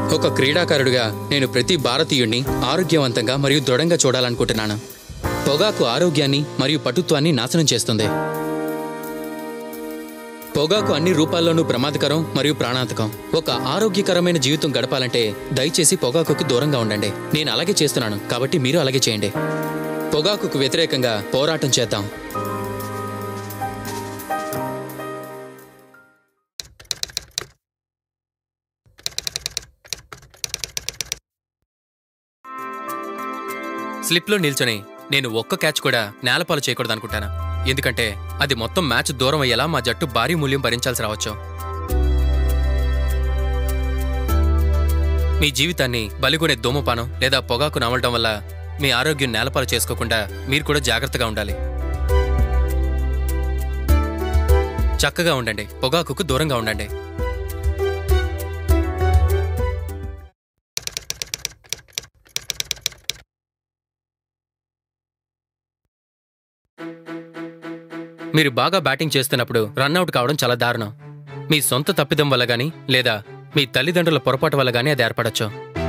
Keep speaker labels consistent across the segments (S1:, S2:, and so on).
S1: ఒక క్రీడాకారుడిగా నేను ప్రతి భారతీయుణ్ణి ఆరోగ్యవంతంగా మరియు దృఢంగా చూడాలనుకుంటున్నాను పొగాకు ఆరోగ్యాన్ని మరియు పటుత్వాన్ని నాశనం చేస్తుంది పొగాకు అన్ని రూపాల్లోనూ ప్రమాదకరం మరియు ప్రాణాంతకం ఒక ఆరోగ్యకరమైన జీవితం గడపాలంటే దయచేసి పొగాకుకి దూరంగా ఉండండి నేను అలాగే చేస్తున్నాను కాబట్టి మీరు అలాగే చేయండి పొగాకుకు వ్యతిరేకంగా పోరాటం చేద్దాం స్లిప్లో నిల్చొని నేను ఒక్క క్యాచ్ కూడా నేలపాలు చేయకూడదు అనుకుంటాను ఎందుకంటే అది మొత్తం మ్యాచ్ దూరం అయ్యేలా మా జట్టు భారీ మూల్యం భరించాల్సి రావచ్చు మీ జీవితాన్ని బలిగొనే ధూమపానం లేదా పొగాకు నమలడం వల్ల మీ ఆరోగ్యం నేలపాలు చేసుకోకుండా మీరు కూడా జాగ్రత్తగా ఉండాలి చక్కగా ఉండండి పొగాకుకు దూరంగా ఉండండి మీరు బాగా బ్యాటింగ్ చేస్తున్నప్పుడు రన్అట్ కావడం చాలా దారుణం మీ సొంత తప్పిదం వల్ల గానీ లేదా మీ తల్లిదండ్రుల పొరపాటు వల్ల గానీ అది ఏర్పడచ్చు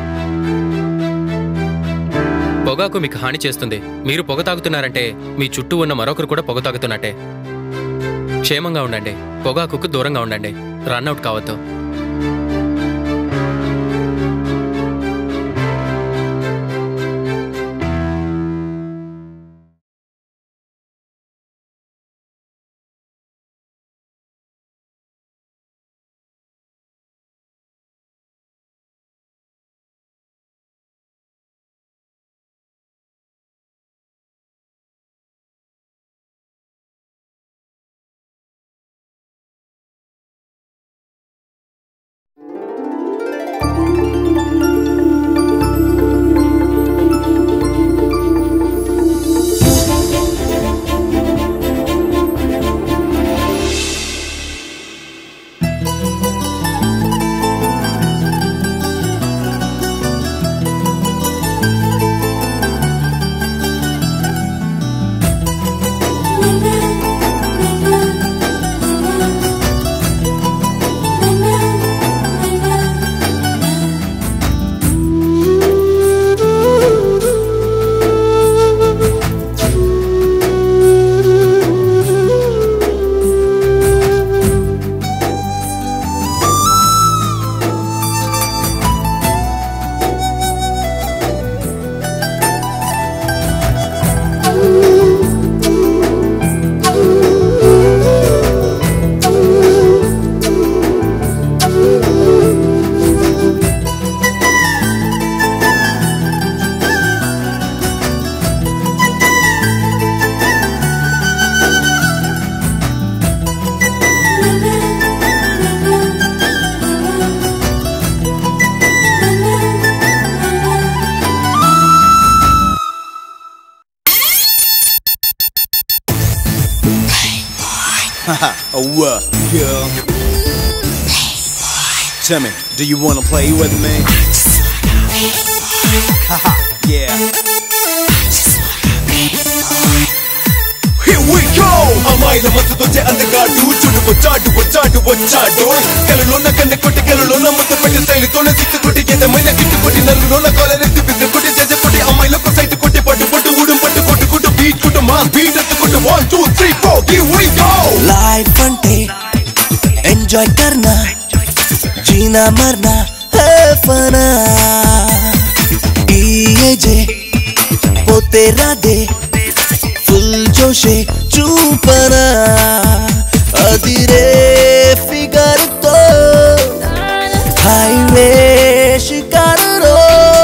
S1: పొగాకు మీకు హాని చేస్తుంది మీరు పొగ తాగుతున్నారంటే మీ చుట్టూ ఉన్న మరొకరు కూడా పొగ తాగుతున్నట్టే క్షేమంగా ఉండండి పొగాకుకు దూరంగా ఉండండి రన్అట్ కావద్దు
S2: Oh, what? Yeah. Tell me, do you wanna play with me? Haha, yeah. Here we go! అమ్మాయిల మత్తుతోచే అందగాడు చుడు వచ్చాడు వచ్చాడు వచ్చాడు కలలోన కన్నె కొట్టి కలలోన ముద్ద పెట్టి స్టైలుతోనే సిక్కు కొట్టి ఎదమైన గిట్టు కొట్టి నలుగులోన కాలరెత్తి బిద్ద కొట్టి చేసే కొట్టి అమ్మాయిలకు సైట్ కొట్టి పట్టు పట్టు ఊడు పట్టు కొట్టుకుంటూ బీట్ కొట్టు మా బీట్ ఎత్తుకుంటూ one two three four here we go
S3: life अंटे एंजॉय करना जीना मरना है फना ये जे पोते राधे फुल जोशे चूपना अधीरे फिगर तो हाईवे शिकारो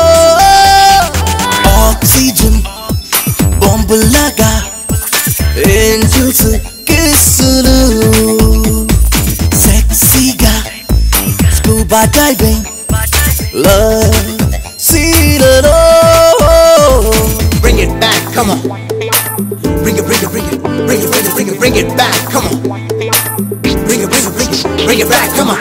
S3: ऑक्सीजन बॉम्ब लगा ఏంజల్స్ కిస్సులు సెక్సీగా స్కూబా డైవింగ్ లవ్ సీలలో
S2: Bring it back, come on. Bring it, bring it, bring it, bring it, bring it, bring it, bring it back, come on. Bring it, bring it, bring it, bring it back, come on.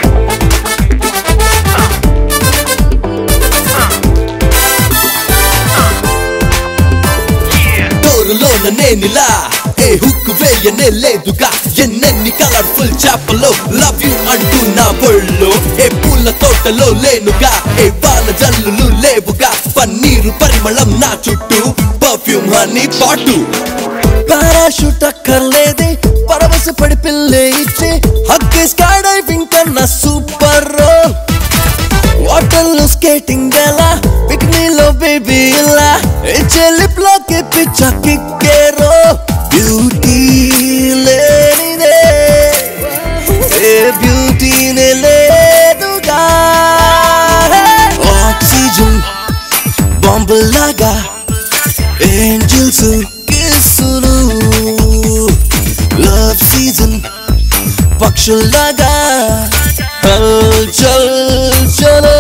S3: డోరులోన నేనిలా a hook వేయనే లేదుగా ఎన్నెన్ని నీ colourful చేపలో love you అంటూ నా ఒళ్ళో ఏ పూల తోటలో లేనుగా ఏ వాన జల్లులు లేవుగా పన్నీరు పరిమళం నా చుట్టూ పర్ఫ్యూమ్ హనీ పాటు పారాషూట్ అక్కర్లేదే పరవశ పడి పిల్లే ఇచ్చే హక్కే స్కై డైవింగ్ కన్నా సూపర్ వాటర్ లో స్కేటింగ్ ఎలా పిక్నీలో బేబీ ఇలా ఇచ్చే లిప్ లోకి పిచ్చ కిక్కేరో బ్యూటీ లేనిదే ఏ బ్యూటీనే లేదుగా ఆక్సిజన్ బాంబులాగా ఏంజల్స్ కిస్సులు లవ్ సీజన్ పక్షుల్లాగా హల్ చల్ చలో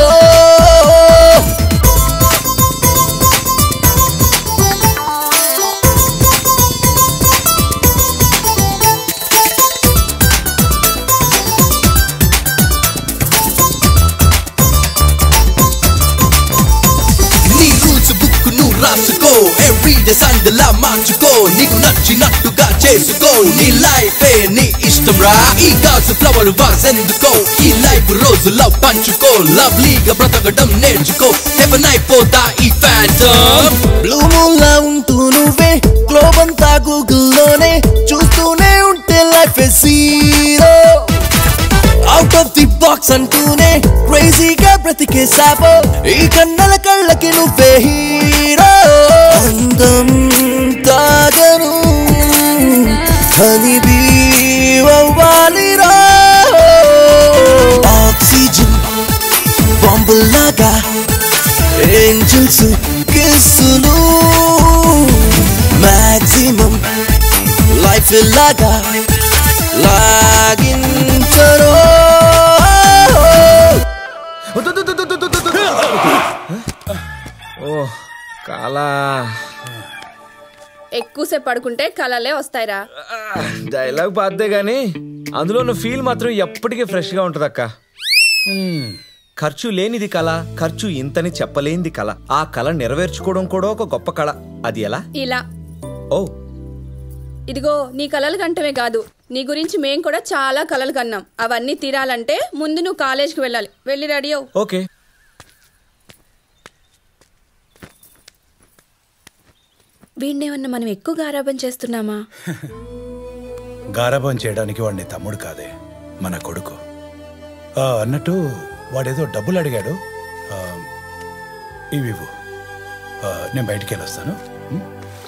S3: నీ రూల్స్ బుక్ నువ్వు రాసుకో ఎవ్రీడే సండేలా మార్చుకో నీకు నచ్చినట్టుగా చేసుకో నీ లైఫ్ నీ ఇష్టం రా ఈ గాజు ఫ్లవర్ వాస్ ఎందుకో ఈ లైఫ్ రోజులో పంచుకో లవ్లీగా బ్రతకడం నేర్చుకో హెవెన్ అయిపోతా ఈ ఫ్యాంటమ్ బ్లూ మూన్ లా ఉంటూ నువ్వే గ్లోబ్ అంతా గూగుల్లోనే చూస్తూనే ఉంటే life zero out of the box అంటూనే క్రేజీగా బ్రతికేసావో ఈ కన్నల కళ్ళకి నువ్వే హీరో అందం తాగను హనిబీ అవ్వాలిరా ఆక్సిజన్ బాంబుల్లాగా ఏంజల్స్ కిస్సులు మాక్సిమం లైఫ్ లాగా లాగించరో
S4: ఓ కాలా
S5: ఎక్కువసేపు పడుకుంటే కలలే వస్తాయిరా
S4: డైలాగ్ పాద్దే గానీ అందులో ఉన్న ఫీల్ మాత్రం ఎప్పటికీ ఫ్రెష్ గా ఉంటది అక్క ఖర్చు లేనిది కళ ఖర్చు ఇంతని చెప్పలేనిది కళ ఆ కళ నెరవేర్చుకోవడం కూడా ఒక గొప్ప కళ అది ఎలా
S5: ఇలా
S4: ఓ
S5: ఇదిగో నీ కలలు కంటమే కాదు నీ గురించి మేం కూడా చాలా కలలు కన్నాం అవన్నీ తీరాలంటే ముందు నువ్వు కాలేజ్కి వెళ్ళాలి వెళ్ళి రెడీ అవ్వు
S4: ఓకే
S5: వీడినేమన్నా మనం ఎక్కువ గారాబం చేస్తున్నామా
S6: గారాబం చేయడానికి వాడిని తమ్ముడు కాదే మన కొడుకు ఆ, అన్నట్టు వాడేదో డబ్బులు అడిగాడు ఆ, ఇవి ఇవ్వు. ఆ, నేను బయటికి వెళ్ళొస్తాను ఉం?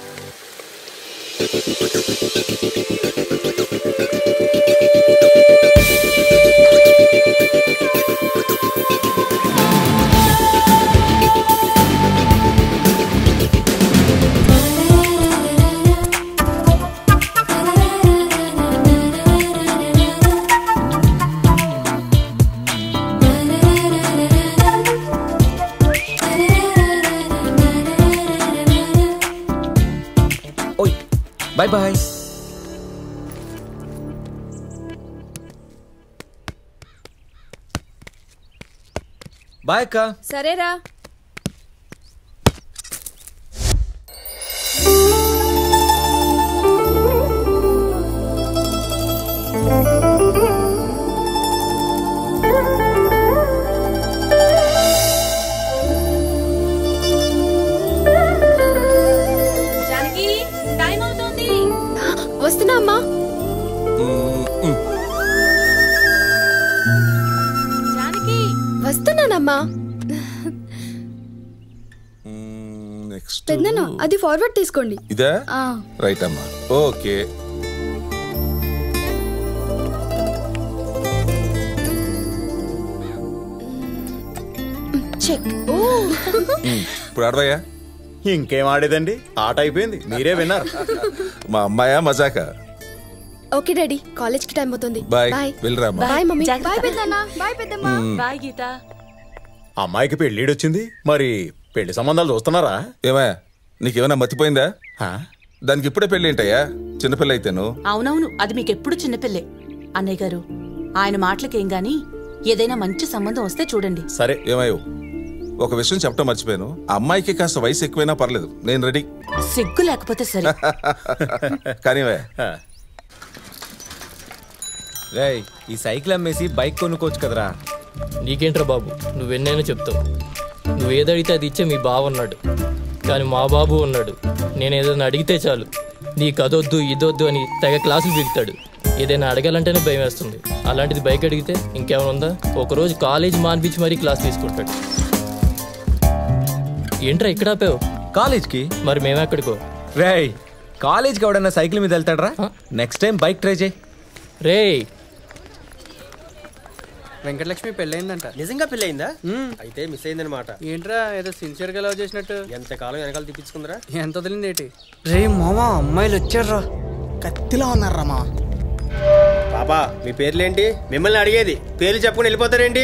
S4: ఓయ్ బాయ్ బాయ్ బాయ్ అక్క
S5: సరేరా జానకి టైం అవుతుంది
S7: వస్తున్నా అమ్మా
S5: జానకి
S7: వస్తున్నానమ్మా
S8: నెక్స్ట్
S7: పెద్దనా అది ఫార్వర్డ్ తీసుకోండి
S8: ఇదా
S7: ఆ,
S8: రైట్ అమ్మా ఓకే
S7: చెక్
S8: ఇప్పుడు ఆడవయ్యా
S9: ఇంకేం ఆడేదండి ఆట అయిపోయింది మీరే విన్నారు
S8: మా అమ్మాయా మజాక
S7: ఓకే డాడీ కాలేజ్ కి టైం అవుతుంది
S8: బాయ్
S7: బాయ్
S8: వెళ్ళరా అమ్మా
S7: బాయ్ మమ్మీ బాయ్ పెద్దనా బాయ్ పెద్దమ్మా
S5: బాయ్ గీత
S9: అమ్మాయికి పెళ్ళిడొచ్చింది మరి పెళ్లి సంబంధాలు చూస్తున్నారా
S8: ఏమయ్యా నీకేమైనా మతిపోయిందా
S9: హా?
S8: దానికి ఇప్పుడే పెళ్ళి ఏంటయ్యా చిన్నపిల్ల అయితేను
S10: అవునవును అది మీకెప్పుడు చిన్నపిల్లే అన్నయ్య గారు ఆయన మాటలకేం గాని ఏదైనా మంచి సంబంధం వస్తే చూడండి
S9: సరే
S8: ఏమయ్యో ఒక విషయం చెప్పడం మర్చిపోయాను ఆ అమ్మాయికి కాస్త వయసు ఎక్కువైనా పర్లేదు నేను రెడీ
S10: సిగ్గు లేకపోతే సరే
S8: కానీ
S9: హా.
S4: రేయ్ ఈ సైకిల్ అమ్మేసి బైక్ కొనుక్కోవచ్చు కదరా
S11: నీకేంట్రా బాబు నువ్వెన్నైనా చెప్తావు నువ్వు ఏదడిగితే అది ఇచ్చే మీ బావ ఉన్నాడు కానీ మా బాబు ఉన్నాడు నేను ఏదైనా అడిగితే చాలు నీకు అదొద్దు ఇదొద్దు అని తెగ క్లాసులు బిగుతాడు ఏదైనా అడగాలంటేనే భయం వేస్తుంది అలాంటిది బైక్ అడిగితే ఇంకేమైనా ఉందా ఒకరోజు కాలేజ్ మాన్పించి మరీ క్లాస్ తీసుకుంటాడు ఏంట్రా ఇక్కడ ఆపావు
S4: కాలేజ్కి
S11: మరి మేమెక్కడికో
S4: రేయ్ కాలేజ్కి ఎవడన్నా సైకిల్ మీద వెళ్తాడరా నెక్స్ట్ టైం బైక్ ట్రై చేయి
S11: రేయ్
S12: వెంకటలక్ష్మి పెళ్ళయిందంట
S13: నిజంగా పెళ్ళయిందా అయితే మిస్ అయిందనమాట
S12: ఏంట్రా ఏదో సిన్సియర్ గా లవ్ చేసినట్టు
S13: ఎంతకాలం వెనకాల తిప్పించుకుందరా
S12: ఎంత వదిలింది ఏంటి రే మామా అమ్మాయిలు వచ్చారా
S13: కత్తిలో ఉన్నారా మా బాబా మీ పేర్లేంటి మిమ్మల్ని అడిగేది పేర్లు చెప్పుకుని వెళ్ళిపోతారేంటి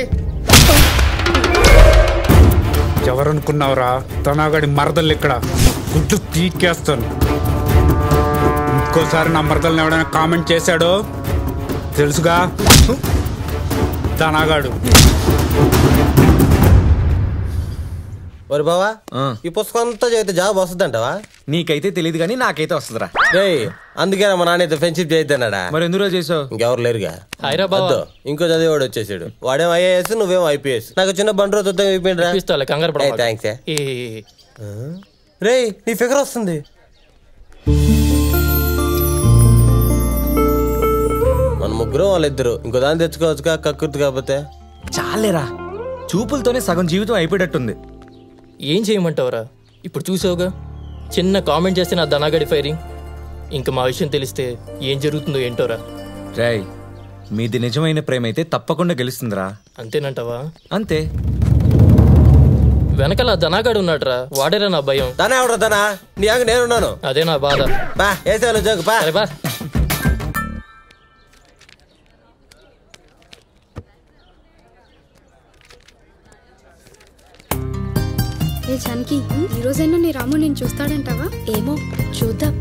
S6: ఎవరనుకున్నావురా తనాగడి మరదలు ఇక్కడ గుడ్డు పీకేస్తాను ఇంకోసారి నా మరదల్ని ఎవడైనా కామెంట్ చేశాడో తెలుసుగా తనాగాడు
S13: ఒరి బావా ఈ పుస్తకం అంతా చదివితే జాబ్ వస్తుందంటవా
S4: నీకైతే తెలియదు కానీ నాకైతే వస్తుందిరా
S13: రే అందుకే మా నాన్న అయితే ఫ్రెండ్షిప్ చేయొద్దన్నాడా
S4: మరి ఎందులో చేసావు
S13: ఇంకెవరు లేరుగా
S11: హాయ్రా బావా.
S13: వద్దు. ఇంకో చదివేవాడు వచ్చేసాడు వాడేం ఐఏఎస్ నువ్వేం ఐపీఎస్ నాకు చిన్న బండి రోజు అయిపోయిందిరా
S11: ఇప్పిస్తాలే, కంగారు పడమాకు.
S13: థ్యాంక్స్
S11: ఏ
S13: రే నీ ఫిగర్ వస్తుంది మన ముగ్గురు వాళ్ళిద్దరు ఇంకో దాన్ని తెచ్చుకోవచ్చుగా కక్కుర్తి కాకపోతే
S4: చాలేరా చూపులతోనే సగం జీవితం అయిపోయేటట్టుంది
S11: ఏం చేయమంటావురా ఇప్పుడు చూసావుగా చిన్న కామెంట్ చేస్తే నా ధనాగడి ఫైరింగ్ ఇంకా మా విషయం తెలిస్తే ఏం జరుగుతుందో ఏంటోరా
S4: రేయ్ మీది నిజమైన ప్రేమ అయితే తప్పకుండా గెలుస్తుందిరా
S11: అంతేనంటావా
S4: అంతే
S11: వెనకాల ఆ ధనాగాడు ఉన్నాడురా వాడేరా నా భయం
S13: తనే ఎవడో తనా నీ అంగ నేనున్నాను
S11: అదే నా బాధ
S13: బా వేసేవాళ్ళు జోకు బా
S11: బా
S7: ఏ జానకి ఈ రోజైనా నీ రాము నేను చూస్తాడంటావా ఏమో చూద్దాం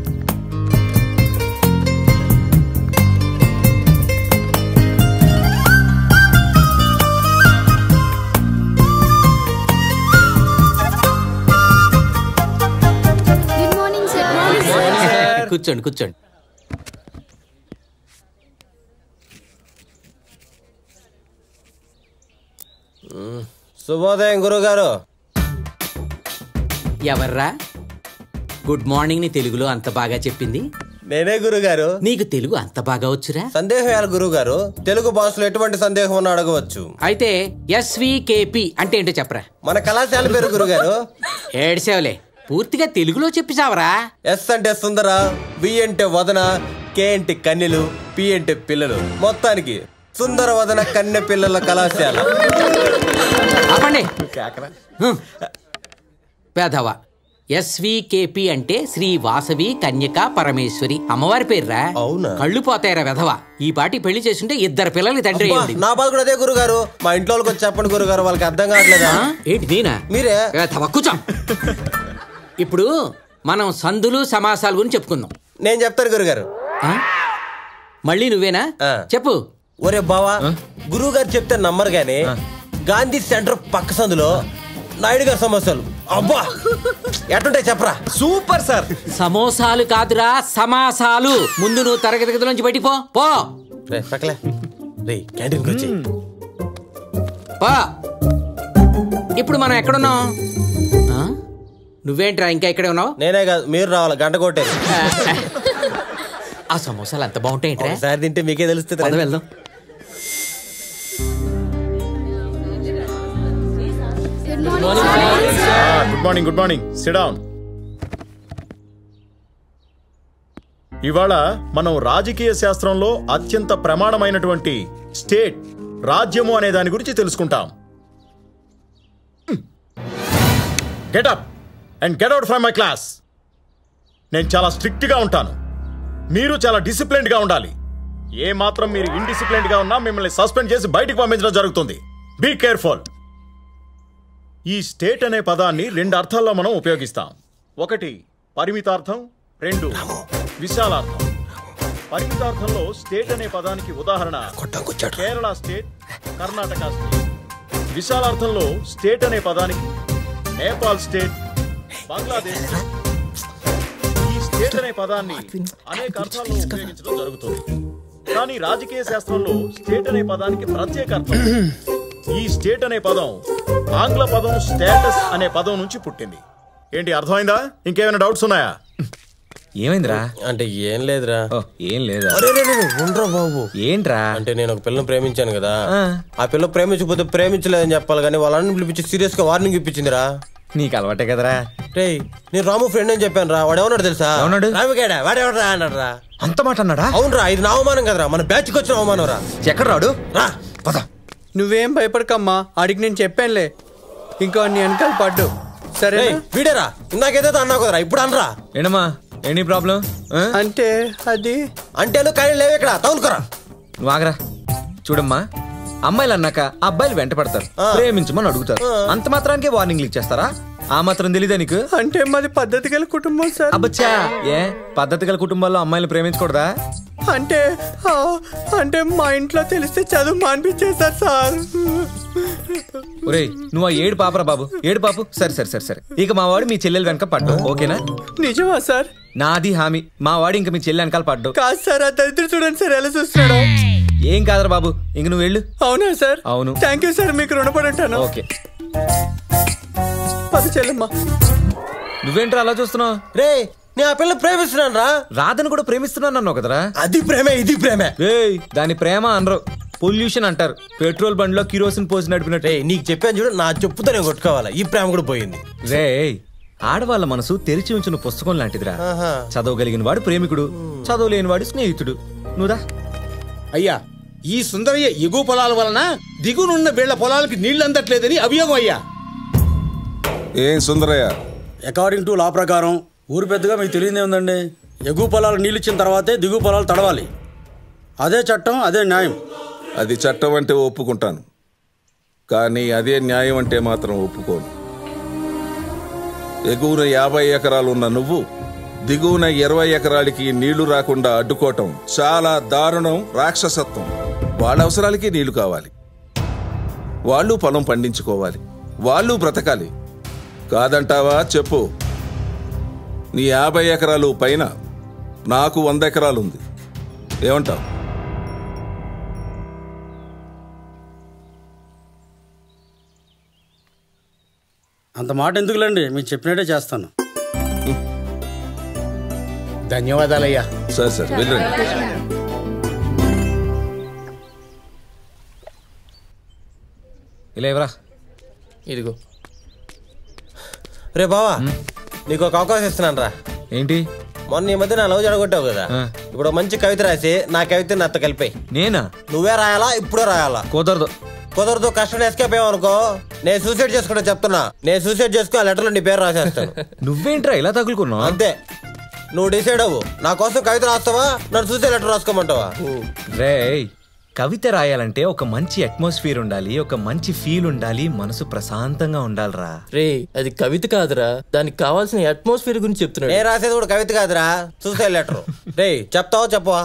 S7: గుడ్ మార్నింగ్ సార్
S14: కూర్చోండి కూర్చోండి
S13: శుభోదయం గురుగారు
S14: ఎవర్రా గుడ్ మార్నింగ్ ని తెలుగులో అంత బాగా చెప్పింది
S13: నేనే గురుగారు
S14: నీకు తెలుగు అంత బాగా వచ్చురా
S13: సందేహం గురుగారు తెలుగు భాషలో ఎటువంటి సందేహం ఉన్నా అడగవచ్చు
S14: అయితే ఎస్వికేపి అంటే ఏంటో చెప్పరా
S13: మన కళాశాల పేరు గురుగారు
S14: ఏడ్సేవలే పూర్తిగా తెలుగులో చెప్పి చావరా
S13: ఎస్ అంటే సుందర బి అంటే వదన కే అంటే కన్నెలు పి అంటే పిల్లలు మొత్తానికి సుందర వదన కన్నె పిల్లల కళాశాల
S14: ఆపండి హ్మ్. పేదవా ఎస్వికేపి అంటే శ్రీ వాసవి కన్యక పరమేశ్వరి అమ్మవారి పేర్రా
S13: అవునా
S14: కళ్ళు పోతాయిరా వెధవా ఈ పాటి పెళ్లి చేస్తుంటే ఇద్దరు పిల్లలకి తండ్రి
S13: అబ్బా,
S14: అయ్యింది
S13: నా బాధ కూడా అదే గురుగారు మా ఇంట్లో వాళ్ళకి వచ్చి చెప్పండి గురుగారు వాళ్ళకి అర్థం కావట్లేదా
S14: ఏంటి నేనా
S13: మీరే
S14: వెధవ, కూర్చో ఇప్పుడు మనం సందులు సమాసాల గురించి చెప్పుకుందాం
S13: నేను చెప్తాను గురుగారు
S14: ఆ? మళ్ళీ నువ్వేనా చెప్పు
S13: ఒరే బావా గురువు గారు చెప్తే నమ్మరు గాని గాంధీ సెంటర్ పక్క సందులో నాయుడు గారి సమస్యలు అబ్బా ఎట్టుంటాయి చెప్పరా
S4: సూపర్ సార్
S14: సమోసాలు కాదురా సమాసాలు ముందు నువ్వు తరగతి గదిలోంచి బయటికి పో పో
S13: రే పక్కలే రే క్యాంటీన్కి వచ్చి
S14: పో ఇప్పుడు మనం ఎక్కడున్నాం ఆ? నువ్వేంట్రా ఇంకా ఇక్కడే ఉన్నావు
S13: నేనే కాదు మీరు రావాలి గంట కొట్టేది
S14: ఆ సమోసాలు ఎంత బాగుంటాయి
S13: ఒకసారి తింటే మీకే తెలుస్తుంది
S14: పద వెళ్దాం
S9: good morning good morning sit down ఇవాళ మనం రాజకీయ శాస్త్రంలో అత్యంత ప్రమాణమైనటువంటి స్టేట్ రాజ్యము అనే దాని గురించి తెలుసుకుంటాం get up and get out from my class నేను చాలా స్ట్రిక్ట్ గా ఉంటాను మీరు చాలా డిసిప్లిన్డ్ గా ఉండాలి ఏ మాత్రం మీరు ఇండిసిప్లిన్డ్ గా ఉన్నా మిమ్మల్ని సస్పెండ్ చేసి బయటికి పంపించడం జరుగుతుంది బీ కేర్ఫుల్ ఈ స్టేట్ అనే పదాన్ని రెండు అర్థాల్లో మనం ఉపయోగిస్తాం ఒకటి పరిమితార్థం రెండు విశాలార్థం పరిమితార్థంలో స్టేట్ అనే పదానికి ఉదాహరణ కేరళ స్టేట్ కర్ణాటక స్టేట్ విశాలార్థంలో స్టేట్ అనే పదానికి నేపాల్ స్టేట్ బంగ్లాదేశ్ స్టేట్. ఈ స్టేట్ అనే పదాన్ని అనేక అర్థాల్లో ఉపయోగించడం జరుగుతుంది కానీ రాజకీయ శాస్త్రంలో స్టేట్ అనే పదానికి ప్రత్యేక అర్థం ఉంది. ఈ స్టేట్ అనే పదం ఆంగ్ల పదం స్టేటస్ అనే పదం నుంచి పుట్టింది ఏంటి అర్థమైందా ఇంకేమైనా డౌట్స్ ఉన్నాయా
S4: ఏమైందిరా
S13: అంటే ఏం లేదురా
S4: ఏం లేదా
S13: అరే రే, రే, ఉండరా బాబు
S4: ఏంట్రా
S13: అంటే నేను ఒక పిల్లని ప్రేమించాను కదా
S4: ఆ.
S13: ఆ పిల్ల ప్రేమించకపోతే ప్రేమించలేదని చెప్పాలి కానీ వాళ్ళని పిలిపించి సీరియస్ గా వార్నింగ్ ఇప్పించిందిరా
S4: నీకు అలవాటే కదరా
S13: రే నేను రాము ఫ్రెండ్ అని చెప్పాను రా వాడు ఏమన్నాడు తెలుసా
S4: ఏమన్నాడు?
S13: రాముగాడా వాడేవడరా అన్నాడు రా
S4: అంత మాట అన్నాడా
S13: అవునరా ఇది నా అవమానం కదరా మన బ్యాచ్ కి వచ్చిన అవమానం రా
S4: ఎక్కడ రాడు
S13: రా
S12: నువ్వేం భయపడకమ్మా ఆడికి నేను చెప్పానులే ఇంకో నీ వెనకాల పడ్డు సరే
S13: రేయ్, వీడేరా ఇందాకేదో అన్నావు కదరా ఇప్పుడు అనరా
S4: ఏంటమ్మా ఏంటి ప్రాబ్లం
S12: అంటే అది
S13: అంటే నువ్వు కానీ లేవు ఇక్కడ తగులుకోరా
S4: నువ్వు ఆగరా చూడమ్మా అమ్మాయిలు అన్నాక అబ్బాయిలు వెంట పడతారు ప్రేమించమని అడుగుతారు అంత మాత్రానికే వార్నింగ్లు ఇచ్చేస్తారా ఆ మాత్రం తెలీదా నీకు
S12: అంటే మాది పద్ధతి గల కుటుంబం సార్
S4: అబ్బచ్చా ఏ పద్ధతి గల కుటుంబాల్లో అమ్మాయిలు ప్రేమించకూడదా
S12: అంటే ఆ, అంటే మా ఇంట్లో తెలిస్తే చదువు మానిపించేశారు సార్
S4: ఒరేయ్ నువ్వు ఆ ఏడు పాపరా బాబు ఏడు పాపు సరే సరే సరే సరే ఇక మా వాడు మీ చెల్లెలు వెనక పడ్డు ఓకేనా
S12: నిజమా సార్
S4: నాది హామీ మా వాడు ఇంక మీ చెల్లి వెనకాల పడ్డు
S12: కాదు సార్ ఆ దరిద్ర చూడండి సార్ ఎలా చూస్తున్నాడు
S4: ఏం కాదరా బాబు ఇంక నువ్వు వెళ్ళు
S12: అవునా సార్
S4: అవును
S12: థ్యాంక్ యూ సార్ మీకు రుణపడి ఉంటాను
S4: ఓకే
S12: పద చెల్లమ్మా
S4: నువ్వేంట్రా అలా చూస్తున్నావు
S13: రే నేను ఆ పిల్ల ప్రేమిస్తున్నాను రా
S4: రాధను కూడా ప్రేమిస్తున్నాను అన్నావు కదరా
S13: అది ప్రేమే ఇది ప్రేమే
S4: ఏయ్ దాని ప్రేమ అనరు పొల్యూషన్ అంటారు పెట్రోల్ బండిలో కిరోసిన్ పోసి నడిపినట్టు
S13: నీకు చెప్పాను చూడు నా చెప్పుతో నేను కొట్టుకోవాలా ఈ ప్రేమ కూడా పోయింది
S4: రే ఆడవాళ్ళ మనసు తెరిచి ఉంచిన పుస్తకం లాంటిదిరా
S13: ఆహా.
S4: చదవగలిగిన వాడు ప్రేమికుడు చదవలేని వాడు స్నేహితుడు నువ్వుదా
S14: అయ్యా ఈ సుందరయ్య ఎగువ పొలాల వలన దిగునున్న వీళ్ల పొలాలకి నీళ్లు అందట్లేదని అభియోగం అయ్యా
S8: ఏం సుందరయ్య
S15: అకార్డింగ్ టు లా ప్రకారం ఊరు పెద్దగా మీకు తెలియదే ఉందండి ఎగువ పొలాలు నీళ్ళు ఇచ్చిన తర్వాతే దిగువ పొలాలు తడవాలి అదే చట్టం అదే న్యాయం
S8: అది చట్టం అంటే ఒప్పుకుంటాను కానీ అదే న్యాయం అంటే మాత్రం ఒప్పుకోను ఎగువన యాభై ఎకరాలు ఉన్న నువ్వు దిగువన ఇరవై ఎకరాలకి నీళ్లు రాకుండా అడ్డుకోవటం చాలా దారుణం రాక్షసత్వం వాళ్ళ అవసరాలకి నీళ్లు కావాలి వాళ్ళు పొలం పండించుకోవాలి వాళ్ళు బ్రతకాలి కాదంటావా చెప్పు నీ యాభై ఎకరాలు పైన నాకు వంద ఎకరాలు ఉంది ఏమంటావు
S15: అంత మాట ఎందుకులేండి మీకు చెప్పినట్టే చేస్తాను
S14: ధన్యవాదాలయ్యా
S8: సరే సరే వెళ్ళండి
S4: ఇలా ఇవ్వరా
S11: ఇదిగో
S13: రే బావా నీకు ఒక అవకాశం ఇస్తున్నాను రా
S4: ఏంటి
S13: మొన్న ఈ మధ్య నా లవ్ జడగొట్టావు కదా
S4: ఆ.
S13: ఇప్పుడు ఒక మంచి కవిత రాసి నా కవిత నాతో కలిపి
S4: నేనా
S13: నువ్వే రాయాలా ఇప్పుడే రాయాలా
S4: కుదరదు
S13: కుదరదు కష్టం ఎస్కేప్ అయ్యావనుకో నేను సూసైడ్ చేసుకుంటా చెప్తున్నా నేను సూసైడ్ చేసుకుని ఆ లెటర్లో నీ పేరు రాసేస్తాను
S4: నువ్వేంట్రా ఇలా తగులుకున్నావు
S13: అంతే నువ్వు డిసైడ్ అవ్వు నా కోసం కవిత రాస్తావా నన్ను సూసైడ్ లెటర్ రాసుకోమంటావా
S4: రేయ్ కవిత రాయాలంటే ఒక మంచి అట్మాస్ఫియర్ ఉండాలి ఒక మంచి ఫీల్ ఉండాలి మనసు ప్రశాంతంగా ఉండాలిరా
S11: రే అది కవిత కాదురా దానికి కావాల్సిన అట్మాస్ఫియర్ గురించి చెప్తున్నాడు
S13: నేను రాసేది కూడా కవిత కాదురా సూసైడ్ లెటర్ రే చెప్తావా చెప్పవా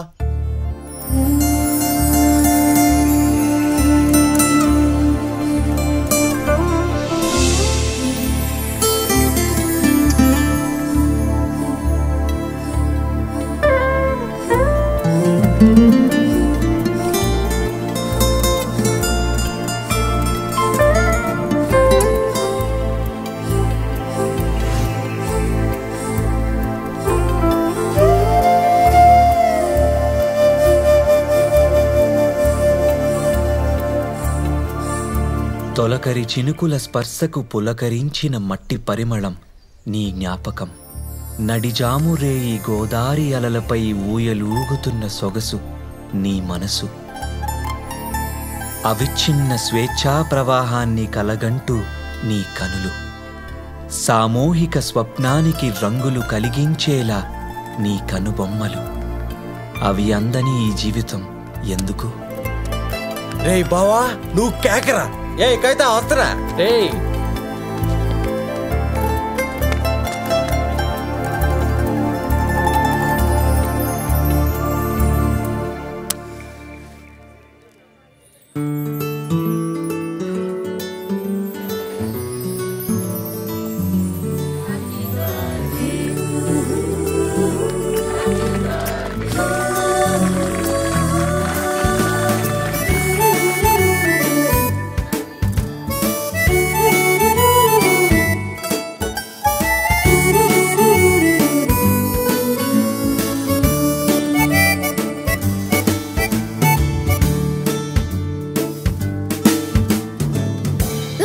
S4: తొలకరి చినుకుల స్పర్శకు పులకరించిన మట్టి పరిమళం నీ జ్ఞాపకం నడిజామురేయి గోదారి అలలపై ఊయలూగుతున్న సొగసు నీ మనసు అవిచ్ఛిన్న స్వేచ్ఛా ప్రవాహాన్ని కలగంటూ నీ కనులు సామూహిక స్వప్నానికి రంగులు కలిగించేలా నీ కనుబొమ్మలు అవి అందని ఈ జీవితం ఎందుకు
S13: రే బావా నువ్వు కేకరా ఏ కవిత వస్తున్నా
S11: రే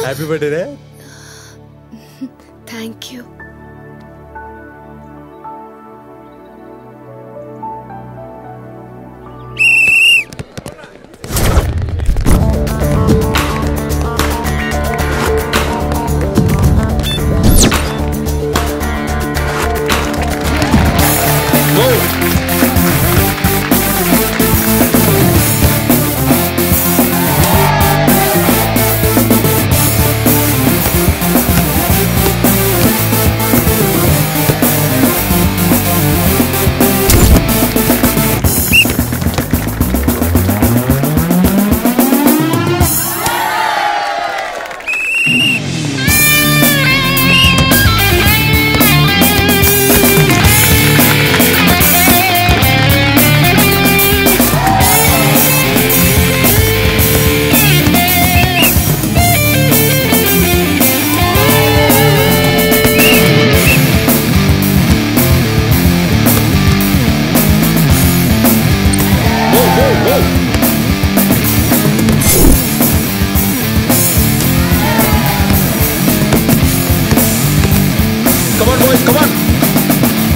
S15: happy birthday
S7: thank you
S9: Come on, boys, come on.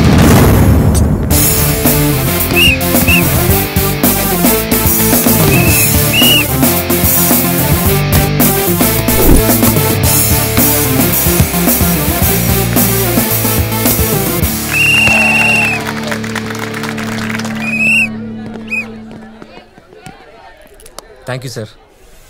S4: Thank you sir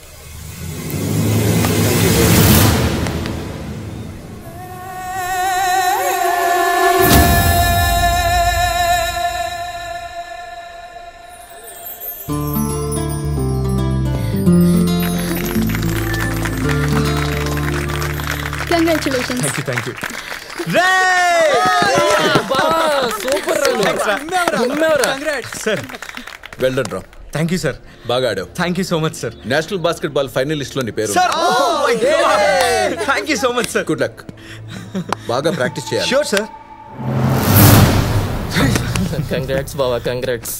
S7: congratulations
S4: thank you thank you sir
S16: well done రా
S4: థ్యాంక్ యూ సార్
S16: బాగా ఆడావు
S4: thank you so much sir
S16: national basketball finalist లో నీ పేరు
S4: sir thank you so much sir
S16: good luck బాగా practice చేయాలి
S4: sure sir
S11: congrats బావా congrats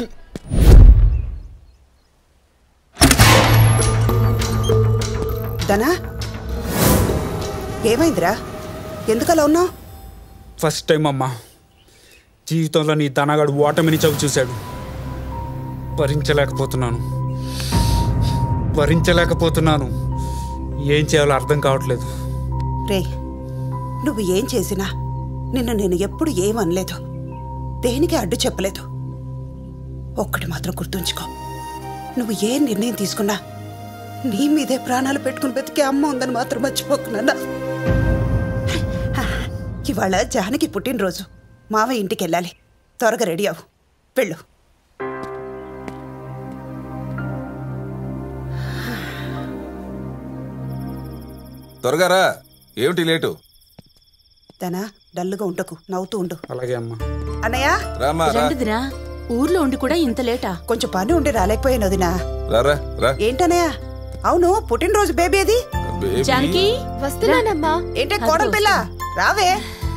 S17: ధనా ఏమైందిరా ఎందుకలా ఉన్నావు
S18: ఫస్ట్ టైం అమ్మా జీవితంలో నీ తనగాడు ఓటమిని చవి చూశాడు భరించలేకపోతున్నాను భరించలేకపోతున్నాను ఏం చేయాలో అర్థం కావట్లేదు
S17: రే నువ్వు ఏం చేసినా నిన్ను నేను ఎప్పుడు ఏమనలేదు దేనికి అడ్డు చెప్పలేదు ఒక్కటి మాత్రం గుర్తుంచుకో నువ్వు ఏ నిర్ణయం తీసుకున్నా నీ మీదే ప్రాణాలు పెట్టుకుని బతికే అమ్మ ఉందని మాత్రం మర్చిపోకున్నా ఇవాళ జానకి పుట్టినరోజు మావ ఇంటికి వెళ్ళాలి త్వరగా రెడీ అవ్వు వెళ్ళు
S8: త్వరగా రా ఏమిటి లేటు
S17: తన డల్లుగా ఉండకు నవ్వుతూ ఉండు
S18: అలాగే అమ్మా
S17: అన్నయ్య
S8: రామా రా
S10: రండిదిరా ఊర్లో ఉండి కూడా ఇంత లేటా
S17: కొంచెం పని ఉండి రాలేకపోయాను వదినా
S8: రారా రా
S17: ఏంటన్నయ్య అవును పుట్టినరోజు బేబీ అది
S8: బేబీ.
S10: జానకి
S7: వస్తున్నానమ్మా
S17: ఏంటే కోడలు పిల్ల రావే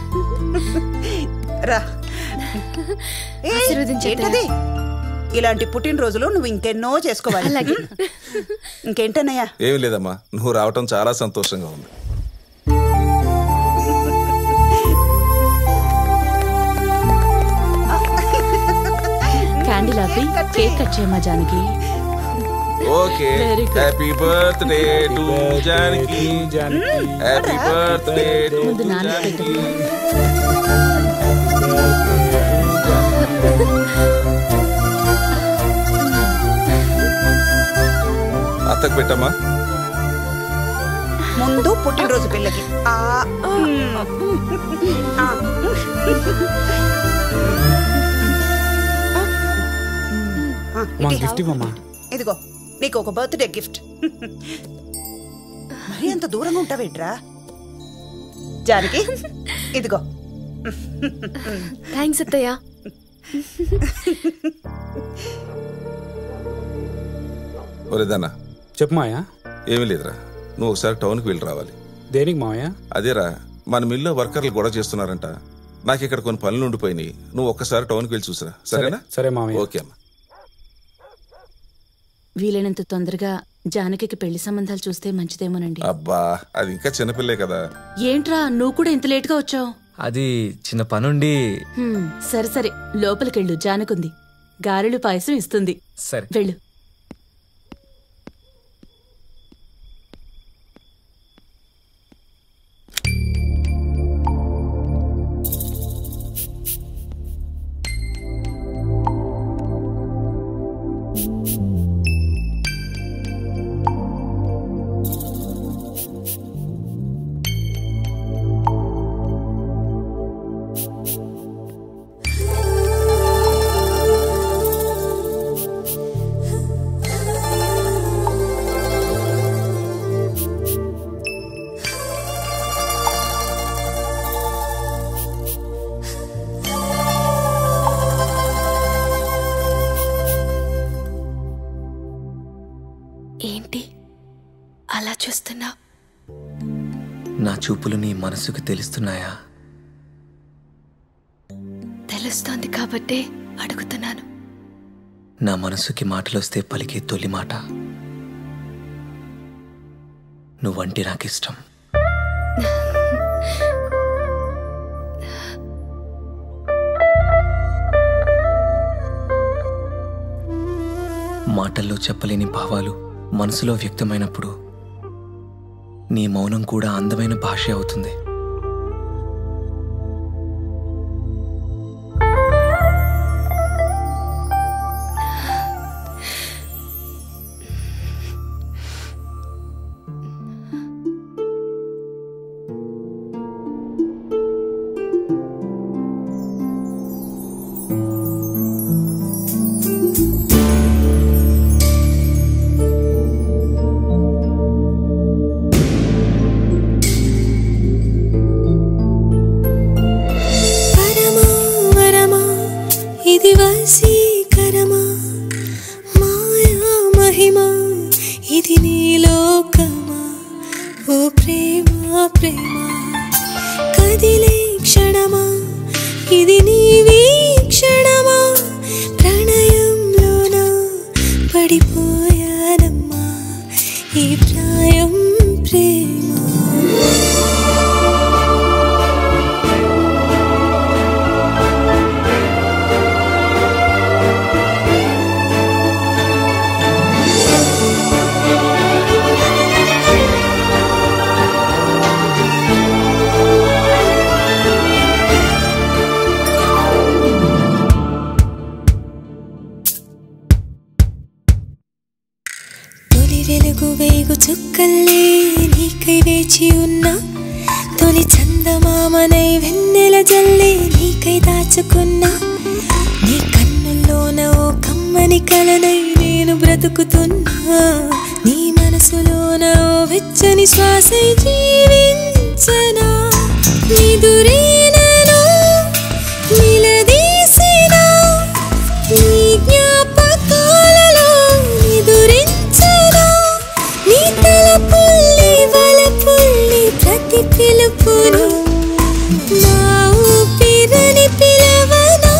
S17: రా ఏ,
S7: ఆశీర్వదించు
S17: ఏంటది ఇలాంటి పుట్టినరోజులు నువ్వు ఇంకెన్నో చేసుకోవాలి
S7: అలాగే.
S17: ఇంకేంటన్నయ్యా
S8: ఏమీ లేదమ్మా నువ్వు రావటం చాలా సంతోషంగా ఉంది
S10: క్యాండిల్ ఆపి కేక్ కట్ చేయమా Janaki
S8: okay
S10: Very good.
S8: Happy birthday to Janaki happy birthday to
S10: ముందు నాన్న పెట్టు
S8: అత్తకు పెట్టమ్మా
S17: ముందు పుట్టినరోజు పిల్లకి ఆ, ఆ. ఆ,
S18: మా
S17: ఇటీ.
S18: గిఫ్ట్ ఇవ్వమ్మా
S17: ఇదిగో నీకు ఒక బర్త్డే గిఫ్ట్ మరి అంత దూరంగా ఉంటావేంట్రా జానకి ఇదిగో
S7: థ్యాంక్స్ అత్తయ్య
S8: ఒరేదన్నా
S18: చెప్పు మాయా
S8: ఏమీ లేదురా నువ్వు ఒకసారి టౌన్కి వెళ్ళి రావాలి
S18: దేనికి మావయ్య
S8: అదేరా మన మిల్లో వర్కర్లు గొడవ చేస్తున్నారంట నాకు ఇక్కడ కొన్ని పనులు ఉండిపోయినాయి నువ్వు ఒక్కసారి టౌన్కి వెళ్ళి చూసిరా సరేనా
S18: సరే మామయ్య
S8: ఓకే అమ్మా
S10: వీలైనంత తొందరగా జానకికి పెళ్లి సంబంధాలు చూస్తే మంచిదేమోనండి
S8: అబ్బా అది ఇంకా చిన్నపిల్లే కదా
S10: ఏంట్రా నువ్వు కూడా ఇంత లేట్గా వచ్చావు
S4: అది చిన్న పనుండి
S10: సరే సరే లోపలికెళ్ళు జానకుంది గారెలు పాయసం ఇస్తుంది
S4: సరే
S10: వెళ్ళు
S7: ఏంటి అలా చూస్తున్నా
S4: నా చూపులు నీ మనసుకు తెలుస్తున్నాయా
S7: తెలుస్తోంది కాబట్టే అడుగుతున్నాను
S4: నా మనసుకి మాటలొస్తే పలికే తొలి మాట నువ్వంటే నాకిష్టం మాటల్లో చెప్పలేని భావాలు మనసులో వ్యక్తమైనప్పుడు నీ మౌనం కూడా అందమైన భాష అవుతుంది
S19: పరమా వరమా ఇది వశీకరమా మాయా మహిమా ఇది నీలోకమా ఓ ప్రేమ ప్రేమ కదిలే క్షణమా ఇది నీ వీక్షణమా ప్రణయంలోన పడిపోయానమ్మా ఈ ప్రాయం ప్రేమ తొలి వెలుగు వేగు చుక్కల్లే నీకై వేచి ఉన్నా తొలి చందమామనై వెన్నెల జల్లే నీకై దాచుకున్నా నీ కన్నుల్లోన ఓ కమ్మని కలనై నేను బ్రతుకుతున్నా నీ మనసులోన ఓ వెచ్చని శ్వాసై జీవించనా నిదురేనలో నిలదీసినా నీ జ్ఞాపకాలలో నిదురించనా నీ తలపుల్లి వలపుల్లి ప్రతి పిలుపును నా ఊపిరని పిలవనా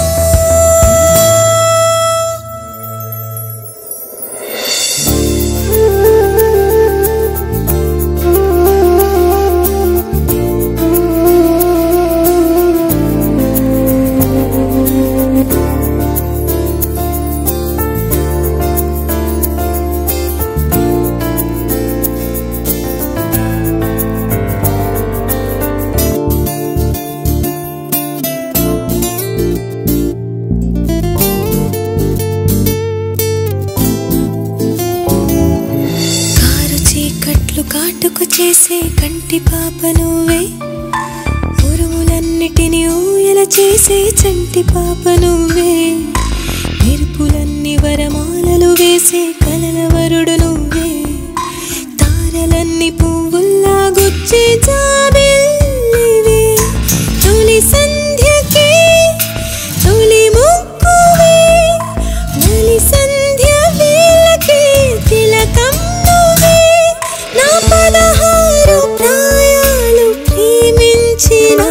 S19: కారు చీకట్లు కాటుకు చేసే కంటి పాప నువ్వే ఉరుములన్నిటిని ఊయల చేసే చంటి పాప నువ్వే మెరుపులన్నీ వరమాలలు వేసే కలల వరుడు నువ్వే తారలన్నీ పువ్వుల్లా గుచ్చే జాబిల్లివే తొలి సంధ్యకే తొలి ముక్కువే మలి సంధ్య వేళకే తిలకం నువ్వే నా పదహారు ప్రాయాలు ప్రేమించిన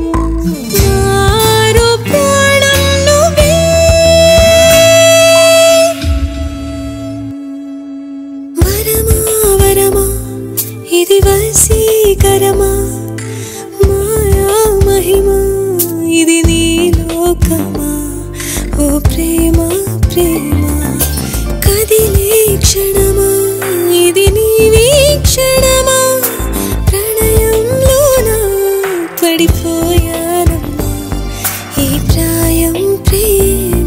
S19: నారో ప్రాణం నువ్వే ఇది వశీకరమా మాయా మహిమా ఇది నీ లోకమా ఓ ప్రేమ ప్రేమ కదిలే క్షణమా ఇది నీ వీక్షణమా ప్రణయంలోన పడిపోయానమ్మా ఈ ప్రాయం ప్రేమ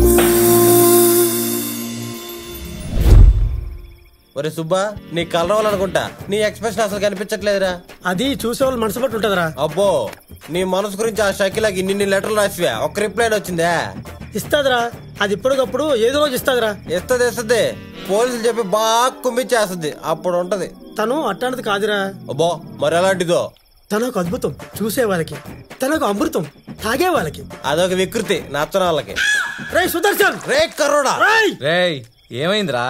S13: ఒరే సుబ్బా నీ కలర్ అనుకుంటా నీ ఎక్స్ప్రెషన్ అసలు కనిపించట్లేదురా
S15: అది చూసే వాళ్ళు మనసు బట్టి ఉంటుందిరా
S13: అబ్బో నీ మనసు గురించి ఆ షకిలాకి ఇన్ని లెటర్లు రాసివా ఒక్క రిప్లై వచ్చిందా
S15: ఇస్తాదిరా అది ఇప్పటికప్పుడు ఏదో రోజు ఇస్తాదిరా
S13: ఇస్తుంది ఇస్తుంది పోలీసులు చెప్పి బాగా కుమ్మిచ్చేస్తుంది అప్పుడు ఉంటది
S15: తను అట్టానది కాదురా
S13: అబ్బో మరి ఎలాంటిదో
S15: తను ఒక అద్భుతం చూసే వాళ్ళకి తను ఒక అమృతం తాగే వాళ్ళకి
S13: అదొక వికృతి నచ్చని వాళ్ళకి
S15: రే సుదర్శన్
S13: రే కరోడా
S4: రేయ్ ఏమైందిరా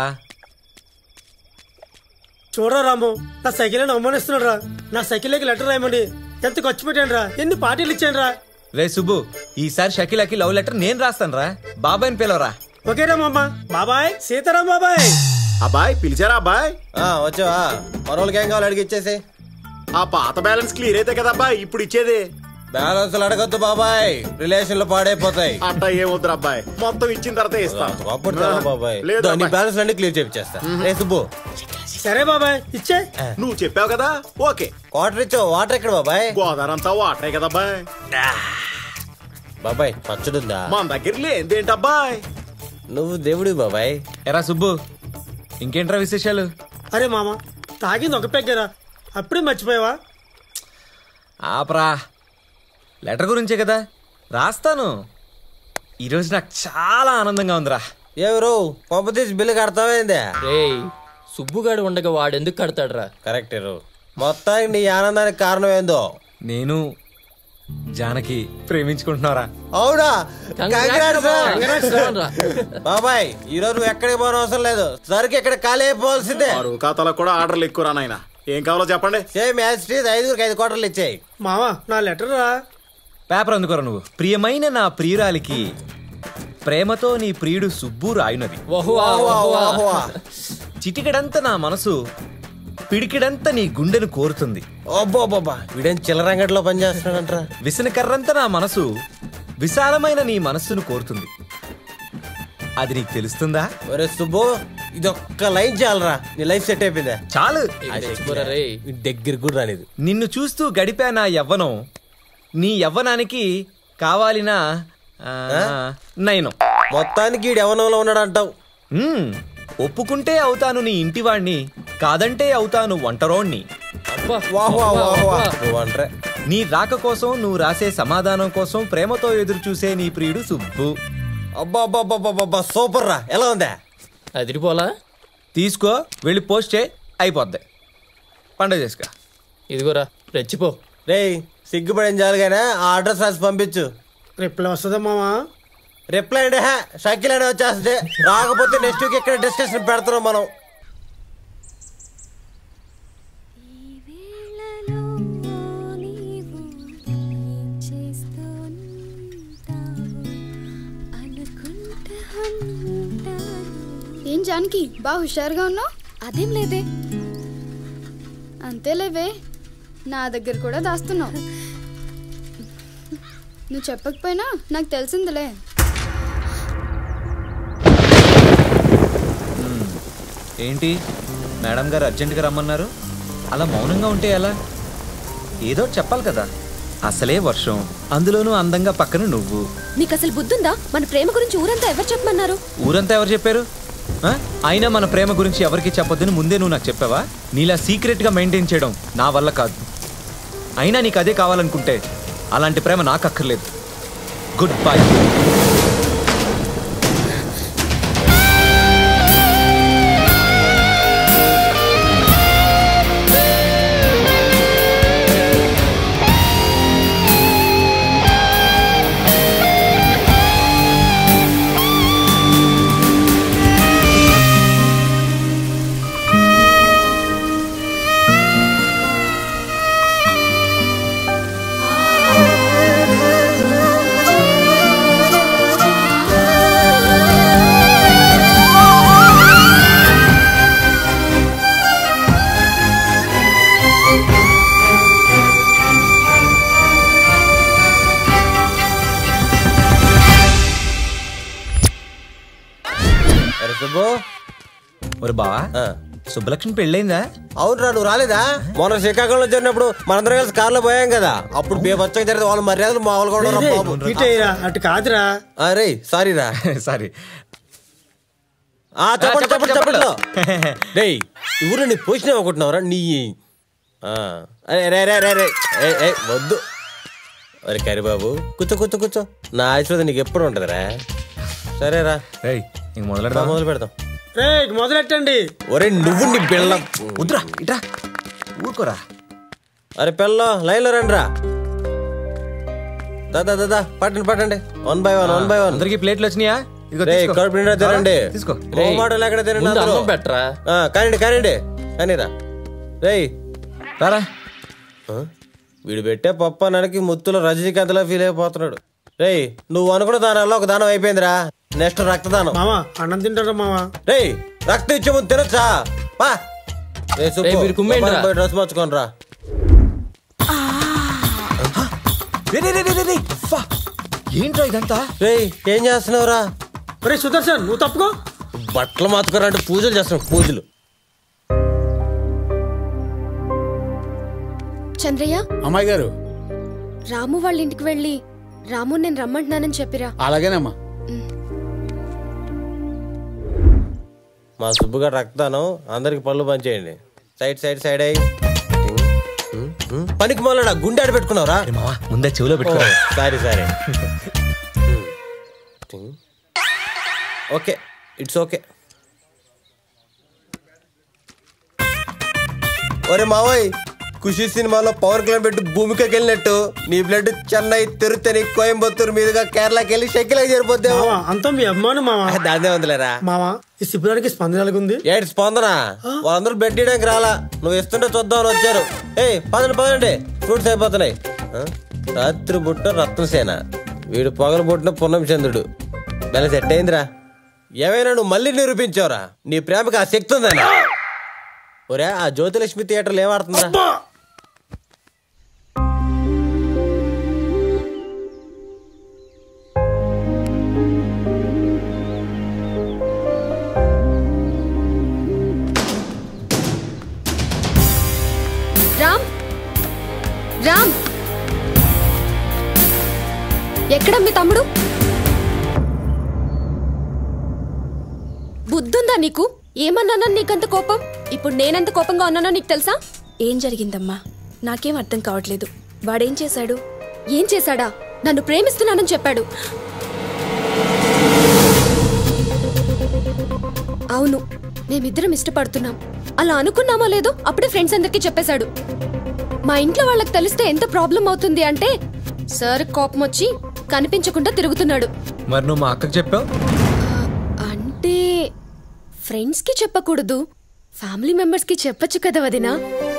S15: చూడరా రాము నా సైకిల్ అవమానిస్తున్నాడు రా నా సైకిల్కి లెటర్ రాయమండి ఎంత ఖర్చు పెట్టాను రా ఎన్ని పార్టీలు ఇచ్చాను రా
S4: రే సుబ్బు ఈసారి షకీలాకి లవ్ లెటర్ నేను రాస్తాను రా బాబాయ్ని పిలవరా
S15: ఓకేరా మామ బాబాయ్ సీతారాం బాబాయ్
S9: అబ్బాయ్ పిలిచారా అబ్బాయ్
S13: వచ్చావా మరోళ్ళకి ఏం కావాలి అడిగి ఇచ్చేసి
S9: ఆ పాత బ్యాలెన్స్ క్లియర్ అయితే కదా అబ్బాయి ఇప్పుడు ఇచ్చేది
S13: బ్యాలెన్స్ అడగద్దు బాబాయ్ రిలేషన్లు పాడైపోతాయి
S9: అట్టా ఏమొద్దు అబ్బాయి మొత్తం ఇచ్చిన తర్వాత ఇస్తా
S13: అప్పుడు చాలా బాబాయ్
S9: లేదు
S13: నీ
S9: అబ్బాయి.
S13: బ్యాలెన్స్ అన్ని క్లియర్ చేపిచ్చేస్తా రే సుబ్బు
S15: సరే బాబాయ్ ఇచ్చే
S9: నువ్వు చెప్పావు కదా ఓకే
S13: వాటర్ ఇచ్చావు వాటర్ ఎక్కడ బాబాయ్
S9: గోదావరి అంతా వాటరే కదా అబ్బాయి
S13: బాబాయ్ పచ్చడుందా
S9: మన దగ్గర లేదేంటబ్బాయ్
S13: నువ్వు దేవుడి బాబాయ్
S4: ఎరా సుబ్బు ఇంకేంట్రా విశేషాలు
S15: అరే మామ తాగింది ఒక పెగ్గరా అప్పుడే మర్చిపోయావా
S4: ఆపరా లెటర్ గురించే కదా రాస్తాను ఈరోజు నాకు చాలా ఆనందంగా ఉందిరా
S13: ఎవరు పంపతీసి బిల్లు కడతావేందే
S11: రేయ్ సుబ్బుగాడు ఉండగా వాడెందుకు కడతాడురా
S13: కరెక్ట్ మొత్తానికి నీ ఆనందానికి కారణం ఏందో
S4: నేను జానకి ప్రేమించుకుంటున్నారా
S13: అవునా
S11: Congrats రా.
S13: Congrats రా. బాబాయ్ ఈ రోజు నువ్వు ఎక్కడికి పోవడం అవసరం లేదు సరికి ఇక్కడ ఖాళీ అయిపోవాల్సిందే
S9: మరో ఖాతాలో కూడా ఆర్డర్లు ఎక్కువ రా నాయన ఏం కావాలో చెప్పండి
S13: సేమ్ యాజ్ టీజ్ ఐదుగురికి ఐదు కోటర్లు ఇచ్చాయి
S15: మామ నా లెటర్ రా
S4: పేపర్ అందుకోరా నువ్వు ప్రియమైన నా ప్రియురాలికి ప్రేమతో నీ ప్రియుడు సుబ్బు రాయునది చిటికెడంత నా మనసు పిడికిడంత నీ గుండెను కోరుతుంది
S13: అబ్బోబ్బా వీడేం చిల్లరంగట్లో పనిచేస్తున్నాడంట్రా
S4: విసనకర్రంత నా మనసు విశాలమైన నీ మనస్సును కోరుతుంది అది నీకు తెలుస్తుందా
S13: ఒరే సుబ్బు ఇది ఒక్క లైన్ చాలరా నీ లైఫ్ సెట్ అయిపోయిందా
S4: చాలు
S13: దగ్గర కూడా రాలేదు
S4: నిన్ను చూస్తూ గడిపా నా యవ్వనం నీ యవ్వనానికి కావాలిన ఆ, నయనం
S13: మొత్తానికి వీడు యవ్వనంలో ఉన్నాడు అంటావు
S4: మ్మ్. ఒప్పుకుంటే అవుతాను నీ ఇంటివాణ్ణి కాదంటే అవుతాను వంటరోణ్ణి
S13: వాహ్ వాహ్ వాహ్ వాహ్. నువ్వు అంటరే
S4: నీ రాక కోసం నువ్వు రాసే సమాధానం కోసం ప్రేమతో ఎదురు చూసే నీ ప్రియుడు సుబ్బు
S13: అబ్బా అబ్బా అబ్బా అబ్బా సూపర్ రా ఎలా ఉందా
S11: అదిరిపోలా
S4: తీసుకో వెళ్ళి పోస్ట్ చేయి అయిపోద్ది పండుగ చేసుకో
S11: ఇదిగోరా రెచ్చిపో
S13: రేయ్ సిగ్గుపడేం చాలు కానీ ఆ అడ్రస్ రాసి పంపించు
S15: రిప్లై వస్తుందా మామా
S13: రిప్లై అంటే హే, షకిల్ అని వచ్చేస్తే రాకపోతే నెక్స్ట్ వీక్ ఇక్కడ డిస్కషన్ పెడుతున్నాం మనం
S7: ఏం జానకి బాగా హుషారుగా ఉన్నావు అదేం లేదే అంతేలేవే నా దగ్గర కూడా దాస్తున్నావు నువ్వు చెప్పకపోయినా నాకు తెలిసిందిలే
S4: ఏంటి మేడం గారు అర్జెంటుగా రమ్మన్నారు అలా మౌనంగా ఉంటే ఎలా ఏదో చెప్పాలి కదా అసలే వర్షం అందులోనూ అందంగా పక్కన నువ్వు
S20: నీకు అసలు బుద్ధుందా మన ప్రేమ గురించి ఊరంతా ఎవరు చెప్పమన్నారు
S4: ఊరంతా ఎవరు చెప్పారు ఆ? అయినా మన ప్రేమ గురించి ఎవరికి చెప్పొద్దని ముందే నువ్వు నాకు చెప్పావా నీలా సీక్రెట్గా మెయింటైన్ చేయడం నా వల్ల కాదు అయినా నీకు అదే కావాలనుకుంటే అలాంటి ప్రేమ నాకు అక్కర్లేదు గుడ్ బై
S19: ఆ
S4: ఒరే బావా సుబ్బలక్ష్మి పెళ్ళైందా
S13: అవునరా నువ్వు రాలేదా మొన్న శ్రీకాకుళంలో జరిగినప్పుడు మనందరం కలిసి కార్లో పోయాం కదా అప్పుడు బేబచ్చగా జరిగితే వాళ్ళ మర్యాదలు మామూలుగా ఉండవురా
S15: రేయ్,
S13: బాబు.
S15: ఇటేయ్యా, అటు కాదురా
S13: అరే సారీ రా
S4: సారీ
S13: ఆ చెప్పండి చెప్పండి చెప్పండి రేయ్ ఊరు నీ పోషణ ఒకటినవరా నీ ఆ, అరే రే రే రే రే ఏయ్, ఏయ్, వద్దు అరే కరిబాబు కూర్చో కూర్చో కూర్చో నా ఆశీర్వాదం నీకు ఎప్పుడు ఉంటుందిరా సరేరా
S4: ఇంక మొదలెడదాం
S13: మొదలు పెడదాం
S15: రే మొదలెట్టండి
S13: ఒరే నువ్వు నీ పిల్ల
S4: వద్దురా ఇట్రా ఊరుకోరా
S13: అరే పిల్ల లైన్లో రండి రా దాదా దాదా పట్టండి పట్టండి one by one one by one
S4: అందరికి ప్లేట్లు వచ్చినాయా ఇదిగో
S13: రేయ్,
S4: తీసుకో.
S13: కడుపు నిండా తినండి
S4: తీసుకో
S13: మొహమాటం లేకుండా తినండి
S11: ముందు
S13: అందరూ.
S11: అన్నం పెట్టరా
S13: ఆ, కానివ్వండి కానివ్వండి కానీరా రేయ్
S4: రారా
S13: వీడు పెట్టే పప్ప నడికి ముత్తులో రజనీకాంత్లా ఫీల్ అయిపోతున్నాడు రేయ్ నువ్వు అనుకున్న దానాల్లో ఒక దానం అయిపోయిందిరా నెక్స్ట్ రక్తదానం
S15: మామా అన్నం తింటారా మామా
S13: రేయ్ రక్తం ఇచ్చే ముందు తినొచ్చా పా రే
S11: రేయ్, మీరు కుమ్మేయండి రా.
S13: డ్రెస్ మార్చుకోండి రా
S4: రే, రే, రే, రే, రే, రే. అబ్బా, ఏంట్రా ఇదంతా
S13: రేయ్ ఏం చేస్తున్నావురా
S15: రే సుదర్శన్ నువ్వు తప్పుకో
S13: బట్టలు మాతుకోరా అంటే పూజలు చేస్తున్నావు పూజలు
S7: చంద్రయ్య
S14: అమ్మాయి గారు
S7: రాము వాళ్ళ ఇంటికి వెళ్ళి రాము నేను రమ్మంటున్నానని చెప్పిరా
S14: అలాగేనమ్మా
S13: మా సుబ్బుగారు రక్తదానం అందరికి పళ్ళు పంచేయండి సైడ్ సైడ్ సైడ్ అయ్యి పనికి మొదలడా గుండె ఆడ పెట్టుకున్నావురా
S4: ముందే చెవిలో పెట్టుకో
S13: sorry sorry okay it's okay ఒరే మావోయ్ ఖుషి సినిమాలో పవన్ కళ్యాణ్ పెట్టి భూమికకి వెళ్ళినట్టు నీ బ్లడ్ చెన్నై తిరుత్తని కోయంబత్తూరు మీదుగా కేరళకి వెళ్ళి షెక్కిలకి చేరిపోతే
S15: మావా అంతా మీ అభిమానం మావా
S13: దాదే ఉందిలేరా
S15: మావా ఈ శిబిరానికి స్పందన ఎలాగుంది
S13: ఏడు స్పందన వాళ్ళందరూ బెడ్ తీయడానికి రాలా నువ్వు ఇస్తుంటే చూద్దామని వచ్చారు ఏయ్ పదండి పదండి ఫ్రూట్స్ అయిపోతున్నాయి ఆ? రాత్రి బుట్ట రత్నసేన వీడు పగలు పుట్టిన పున్నం చంద్రుడు దాని సెట్ అయిందిరా ఏమైనా నువ్వు మళ్ళీ నిరూపించావురా నీ ప్రేమకి ఆ శక్తి ఉందని ఒరే ఆ జ్యోతిలక్ష్మి థియేటర్లో ఏమాడుతుందా
S7: రామ్ రామ్ ఎక్కడ మీ తమ్ముడు బుద్ధుందా నీకు ఏమన్నానో నీకంత కోపం ఇప్పుడు నేనెంత కోపంగా ఉన్నానో నీకు తెలుసా
S5: ఏం జరిగిందమ్మా నాకేం అర్థం కావట్లేదు వాడేం చేశాడు
S7: ఏం చేశాడా నన్ను ప్రేమిస్తున్నానని చెప్పాడు అవును మేమిద్దరం ఇష్టపడుతున్నాం అలా అనుకున్నామో లేదో అప్పుడే ఫ్రెండ్స్ అందరికీ చెప్పేశాడు మా ఇంట్లో వాళ్ళకి తెలిస్తే ఎంత ప్రాబ్లం అవుతుంది అంటే సార్ కోపం వచ్చి కనిపించకుండా తిరుగుతున్నాడు
S4: మరి నువ్వు మా అక్కకి చెప్పావు
S7: అంటే ఫ్రెండ్స్ కి చెప్పకూడదు ఫ్యామిలీ మెంబర్స్ కి చెప్పొచ్చు కదా వదినా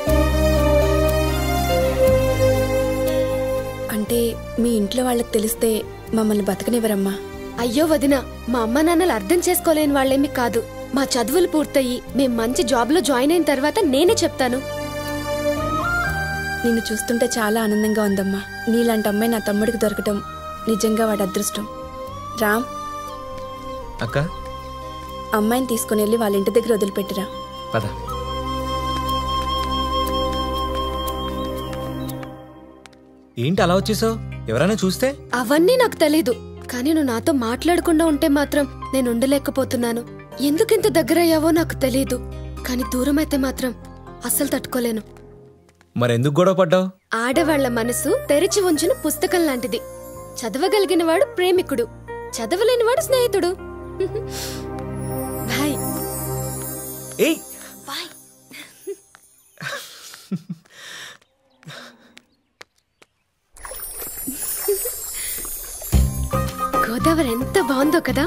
S5: అంటే మీ ఇంట్లో వాళ్ళకి తెలిస్తే మమ్మల్ని బతకనివ్వరమ్మా
S7: అయ్యో వదిన మా అమ్మ నాన్నలు అర్థం చేసుకోలేని వాళ్ళేమి కాదు మా చదువులు పూర్తయి మేం మంచి జాబ్ లో జాయిన్ అయిన తర్వాత నేనే చెప్తాను
S5: నిన్ను చూస్తుంటే చాలా ఆనందంగా ఉందమ్మా నీలాంటి అమ్మాయి నా తమ్ముడికి దొరకటం నిజంగా వాడి అదృష్టం రామ్
S4: అక్క
S5: అమ్మాయిని తీసుకుని వెళ్ళి వాళ్ళ ఇంటి దగ్గర వదిలిపెట్టిరా
S4: పద ఏంటి అలా వచ్చేసావు ఎవరైనా చూస్తే
S7: అవన్నీ నాకు తెలీదు కానీ నువ్వు నాతో మాట్లాడకుండా ఉంటే మాత్రం నేను ఉండలేకపోతున్నాను ఎందుకింత దగ్గరయ్యావో నాకు తెలీదు కానీ దూరం అయితే మాత్రం అస్సలు తట్టుకోలేను
S4: మరెందుకు గొడవ పడ్డావు
S7: ఆడవాళ్ల మనసు తెరిచి ఉంచిన పుస్తకం లాంటిది చదవగలిగిన వాడు ప్రేమికుడు చదవలేనివాడు స్నేహితుడు బాయ్
S4: ఏయ్
S7: గోదావరి ఎంత బాగుందో కదా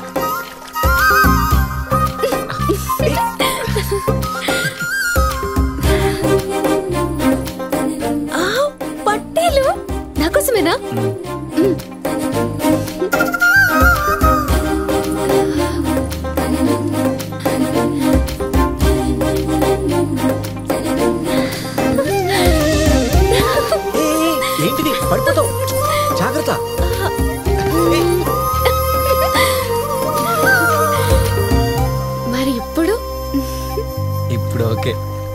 S7: ఆ, పట్టీలు నాకోసమేనా మ్.
S4: ఏంటిది పడిపోతావు జాగ్రత్త
S7: మరి ఇప్పుడు
S4: ఇప్పుడు ఓకే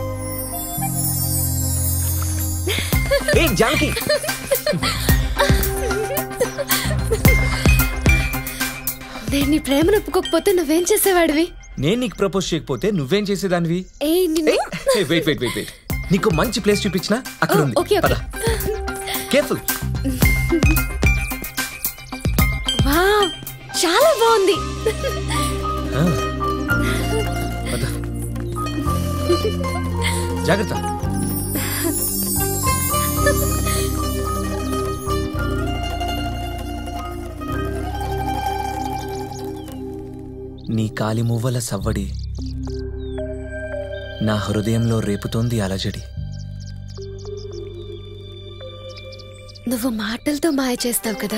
S4: ఏ జానకి
S7: నేను నీ ప్రేమను ఒప్పుకోకపోతే నువ్వేం చేసేవాడివి
S4: నేను నీకు ప్రపోజ్ చేయకపోతే నువ్వేం చేసేదానివి
S7: ఏ నిన్ను
S4: వెయిట్ వెయిట్ వెయిట్ వెయిట్ నీకు మంచి ప్లేస్ చూపించిన అక్కడ ఉంది
S7: ఓకే ఓకే
S4: కేర్ఫుల్
S7: వావ్ చాలా బాగుంది
S4: జాగ్రత్త నీ కాలి మువ్వల సవ్వడి నా హృదయంలో రేపుతోంది అలజడి
S7: నువ్వు మాటలతో మాయ చేస్తావు కదా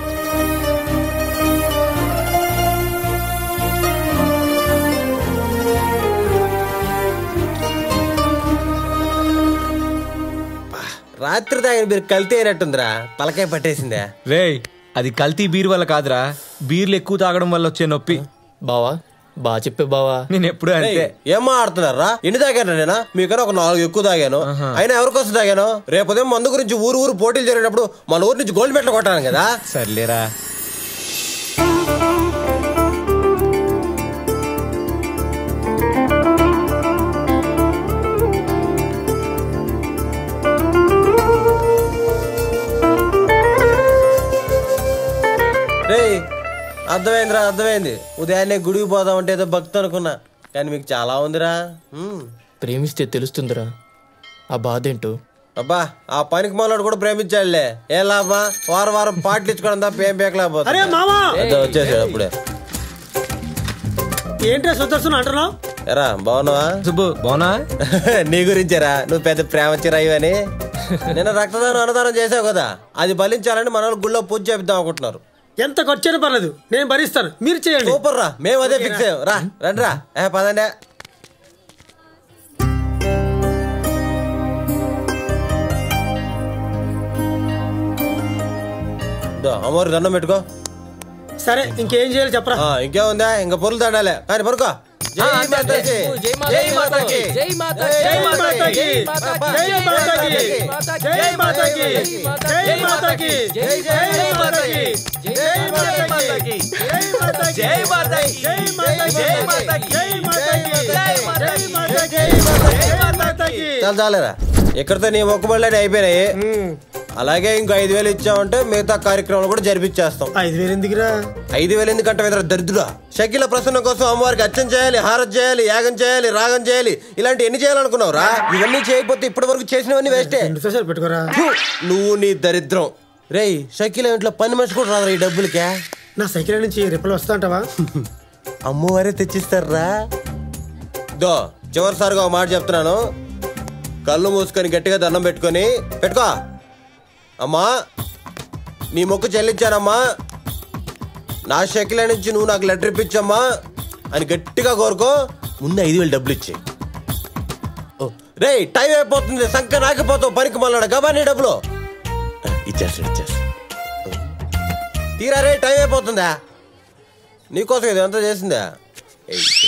S13: రాత్రి తాగిన మీరు కల్తీ అయినట్టుందిరా తలకాయ పట్టేసిందే
S4: రేయ్ అది కల్తీ బీర్ వల్ల కాదురా బీర్లు ఎక్కువ తాగడం వల్ల వచ్చే నొప్పి
S11: బావా బాగా చెప్పే బావా
S4: నేను ఎప్పుడు అంతే
S13: ఏయ్, ఏం మాడుతున్నారా ఎన్ని తాగాను నేనా మీకన్నా ఒక నాలుగు ఎక్కువ తాగాను అయినా ఎవరికోసం తాగాను రేపు ఉదయం మందు గురించి ఊరు ఊరు పోటీలు జరిగినప్పుడు మన ఊరు నుంచి గోల్డ్ మెడల్ కొట్టాను కదా
S4: సర్లేరా
S13: రేయ్ అర్థమైందిరా అర్థమైంది ఉదయాన్నే గుడికి పోదామంటే ఏదో భక్తి అనుకున్నా కానీ మీకు చాలా ఉందిరా ఉమ్.
S11: ప్రేమిస్తే తెలుస్తుందిరా ఆ బాధ ఏంటో
S13: అబ్బా ఆ పనికి మాలోడు కూడా ప్రేమించాడులే ఏ లాభా వారం వారం పాటలు ఇచ్చుకోవడం తప్ప ఏం పేకలేకపోతే
S14: అరే మామా!
S13: వచ్చేసాడు అప్పుడే
S14: ఏంట్రా సుదర్శన్ అంటున్నావు
S13: ఎరా బాగున్నావా
S4: సుబ్బు బాగున్నా
S13: నీ గురించేరా నువ్వు పెద్ద ప్రేమ చిరాయి అని నిన్న రక్తదానం అన్నదానం చేసావు కదా అది బలించాలని మన వాళ్ళు గుళ్ళో పూజ చేపిద్దాం అనుకుంటున్నారు
S14: ఎంత ఖర్చైనా పర్లేదు నేను భరిస్తాను మీరు చేయండి
S13: సూపర్ రా మేము అదే ఫిక్స్ అయ్యాం రా రండి రా ఏ పదండి దో, అమ్మవారికి దండం పెట్టుకో
S14: సరే ఇంకేం చేయాలి చెప్పరా
S13: ఆ, ఇంకేముందా ఇంకా పొరులు తండాలే కానీ పరుకో జై మాతాకి జై మాతాకి
S14: జై మాతాకి జై మాతాకి జై మాతాకి జై మాతాకి జై మాతాకి జై జై మాతాకి జై మాతాకి జై మాతాకి జై మాతాకి జై మాతాకి జై మాతాకి జై మాతాకి జై మాతాకి జై మాతాకి
S13: చాలు చాలేరా ఇక్కడితో నీ మొక్కుబడులని అయిపోయినాయి అలాగే ఇంకో ఐదు వేలు ఇచ్చామంటే మిగతా కార్యక్రమాలు కూడా జరిపించేస్తాం
S14: ఐదు వేలు ఎందుకురా
S13: ఐదు వేలు ఎందుకంటే వేదర దరిద్రుడా షకిల ప్రసన్నం కోసం అమ్మవారికి అర్చన చేయాలి హారతి చేయాలి యాగం చేయాలి రాగం చేయాలి ఇలాంటి ఎన్ని చేయాలనుకున్నావు రా ఇవన్నీ చేయకపోతే ఇప్పటి వరకు చేసినవన్నీ వేస్టే
S14: పెట్టుకోరా
S13: నువ్వు నీ దరిద్రం రేయ్ షకిల ఇంట్లో పని మనిషి కూడా రాదు ఈ డబ్బులకే
S14: నా సైకిల్ నుంచి రిపల్ వస్తా అంటావా
S13: అమ్మవారే తెచ్చిస్తారా దో చివరిసారిగా ఒక మాట చెప్తున్నాను కళ్ళు మూసుకొని గట్టిగా దండం పెట్టుకొని పెట్టుకో అమ్మా నీ మొక్కు చెల్లించానమ్మా నా షకిల నుంచి నువ్వు నాకు లెటర్ ఇప్పించమ్మా అని గట్టిగా కోరుకో ముందు ఐదు వేలు డబ్బులు ఇచ్చే రే టైం అయిపోతుంది సంక నాకిపోతావు పనికి మళ్ళాడు గబా నీ డబ్బులు ఇచ్చేస్తాడు ఇచ్చేస్తా తీరా రే టైం అయిపోతుందా నీకోసం ఇది ఎంత చేసిందా eight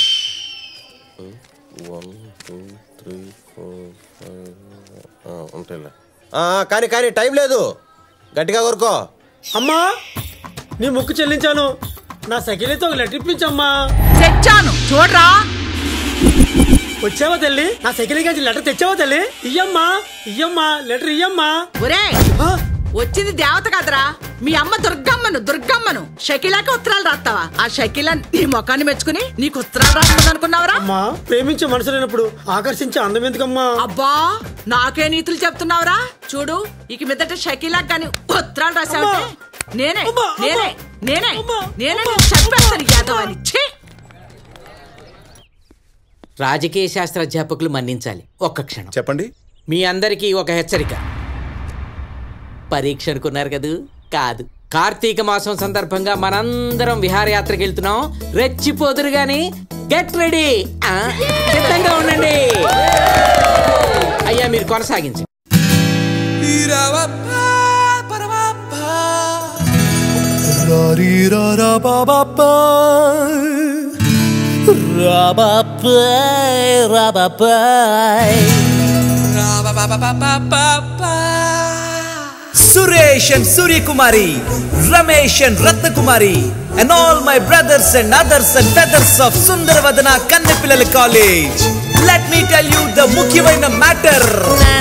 S13: one two three four five ఉంటాయిలే ఆ, కానీ కానీ టైం లేదు గట్టిగా కోరుకో
S14: అమ్మా నీ ముక్కు చెల్లించాను నా సైకిల్తో ఒక లెటర్ ఇప్పించమ్మా
S21: తెచ్చాను చూడరా
S14: వచ్చావా తల్లి నా సైకిల్ నుంచి లెటర్ తెచ్చావా తల్లి ఇయ్యమ్మా ఇయ్యమ్మా లెటర్ ఇయ్యమ్మా
S21: ఒరే వచ్చింది దేవత కదరా మీ అమ్మ దుర్గమ్మను దుర్గమ్మను షకిలాకి ఉత్తరాలు రాస్తావా ఆ షకిల నీ ముఖాన్ని మెచ్చుకుని నీకు ఉత్తరాలు రాస్తుంది అనుకున్నావరా
S14: అమ్మా ప్రేమించే మనసు లేనప్పుడు ఆకర్షించే అందం ఎందుకమ్మా
S21: అబ్బా నాకే నీతులు చెప్తున్నావురా చూడు ఇక మీదట షకిలా కానీ ఉత్తరాలు రాసావంటే నేనే నేనే నేనే నేనే నీకు చంపేస్తాను యాదవ్ అని ఛీ!
S22: రాజకీయ శాస్త్ర అధ్యాపకులు మన్నించాలి ఒక్క క్షణం
S16: చెప్పండి
S22: మీ అందరికీ ఒక హెచ్చరిక పరీక్ష అనుకున్నారు కదూ కాదు కార్తీక మాసం సందర్భంగా మనందరం విహారయాత్రకి వెళ్తున్నాం రెచ్చిపోదురు గాని గెట్ రెడీ సిద్ధంగా ఉండండి అయ్యా మీరు కొనసాగించండి
S1: Suresh and Suryakumari Ramesh and Ratnakumari and all my brothers and others and feathers of సుందరవదన కన్నెపిల్లల college let me tell you the ముఖ్యమైన మ్యాటర్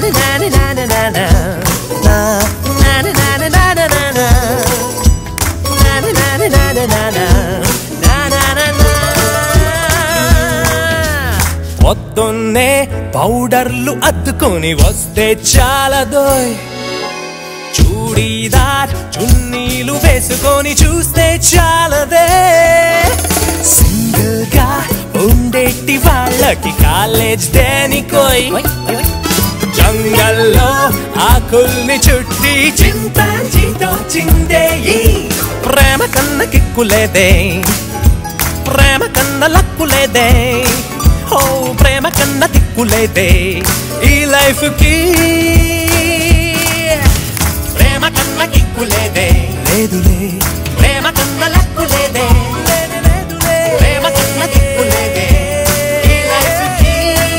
S2: పొద్దున్నే పౌడర్లు అద్దుకొని వస్తే చాలదోయ్ చూడీదార్ చున్నీలు వేసుకొని చూస్తే చాలదే సింగిల్ గా ఉండేటి వాళ్ళకి కాలేజ్ దేనికోయ్ జంగల్లో ఆకుల్ని చుట్టి చింతాంజీతో చిందేయి ప్రేమ కన్న కిక్కులేదే ప్రేమ కన్న లక్కులేదే ఓ ప్రేమ కన్న దిక్కులేదే ఈ లైఫ్ కి ప్రేమ కన్న కిక్కులేదే లేదులే ప్రేమ కన్న లక్కులేదే లేదు, లేదులే. ప్రేమ కన్న దిక్కులేదే ఈ లైఫ్ కి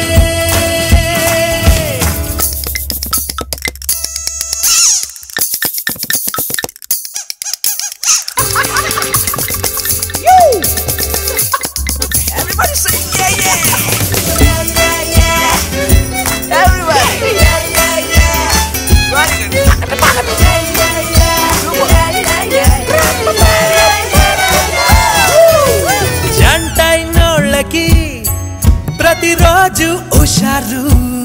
S1: Everybody say yeah yeah. Yeah yeah yeah. Everybody. Yeah yeah yeah. Right. Yeah yeah yeah.
S2: జంటైనోళ్ళకి ప్రతిరోజు ఉషారు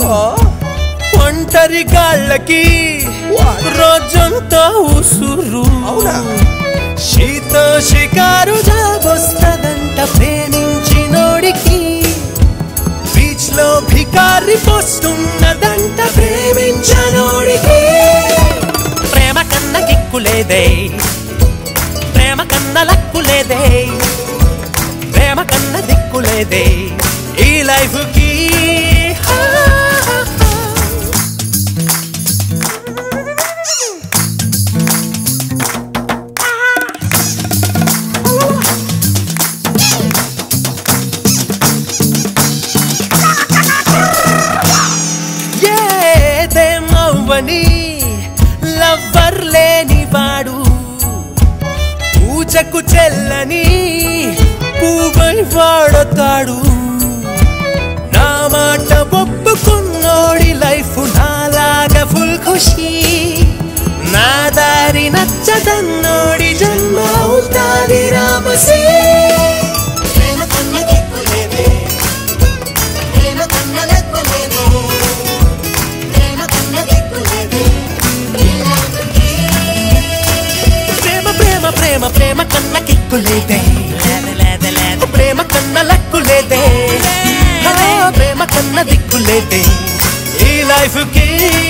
S2: ఒంటరి గాళ్ళకి రోజంతా ఉసురు శీత షికారు జాబొస్తదంట ప్రేమించినోడికి బీచ్ లో భికారి పోస్తున్నదంట ప్రేమించనోడికి ప్రేమ కన్న గిక్కులేదే ప్రేమ కన్న లక్కులేదే ప్రేమ కన్న దిక్కులేదే ఈ లైఫ్ కి ఏదేమవ్వని లవ్వర్ లేని వాడు పూజకు చెల్లని పువ్వై వాడతాడు నా మాట ఒప్పుకున్నోడి లైఫ్ నాలాగా ఫుల్ ఖుషి నా దారి నచ్చదన్నోడి జన్మ అవుతాది రామసీ ప్రేమ కన్న దిక్కులేదే ప్రేమ కన్న లెక్కులేదే ప్రేమ కన్న దిక్కులేదే ప్రేమ ప్రేమ ప్రేమ ప్రేమ కన్న కిక్కులేదే ప్రేమ కన్న లక్కులేదే ఆ, ప్రేమ కన్న దిక్కులేదే ఈ లైఫ్ కి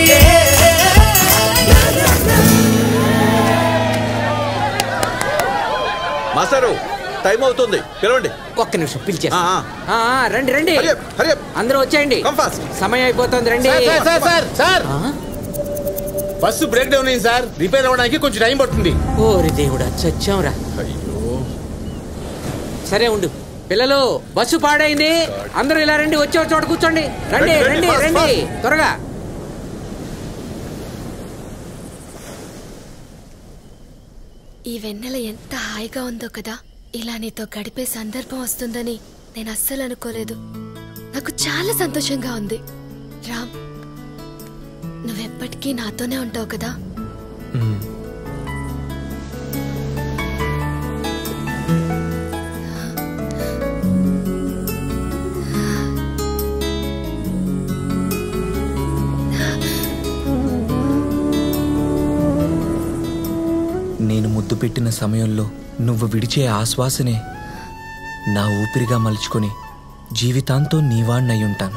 S16: మాస్టరు టైం అవుతుంది పిలవండి
S22: ఒక్క నిమిషం పిలిచేస్తా ఆ, ఆ, రండి రండి అందరూ వచ్చేయండి సమయం అయిపోతుంది రండి
S9: sir, sir, sir, sir. Bus break down అయింది సార్ రిపేర్ అవ్వడానికి కొంచెం టైం పడుతుంది
S22: ఓరి దేవుడా చచ్చాంరా సరే ఉండు పిల్లలు బస్సు పాడైంది అందరూ ఇలా రండి వచ్చే చోట కూర్చోండి రండి
S2: రండి, రండి,
S22: రండి
S2: fast,
S22: రండి
S2: fast.
S22: త్వరగా
S7: ఈ వెన్నెల ఎంత హాయిగా ఉందో కదా ఇలా నీతో గడిపే సందర్భం వస్తుందని నేను అస్సలు అనుకోలేదు నాకు చాలా సంతోషంగా ఉంది రామ్ నువ్వెప్పటికీ నాతోనే ఉంటావు కదా
S4: నేను ముద్దు పెట్టిన సమయంలో నువ్వు విడిచే ఆశ్వాసనే నా ఊపిరిగా మలుచుకొని జీవితాంతో నీవాణ్ణై ఉంటాను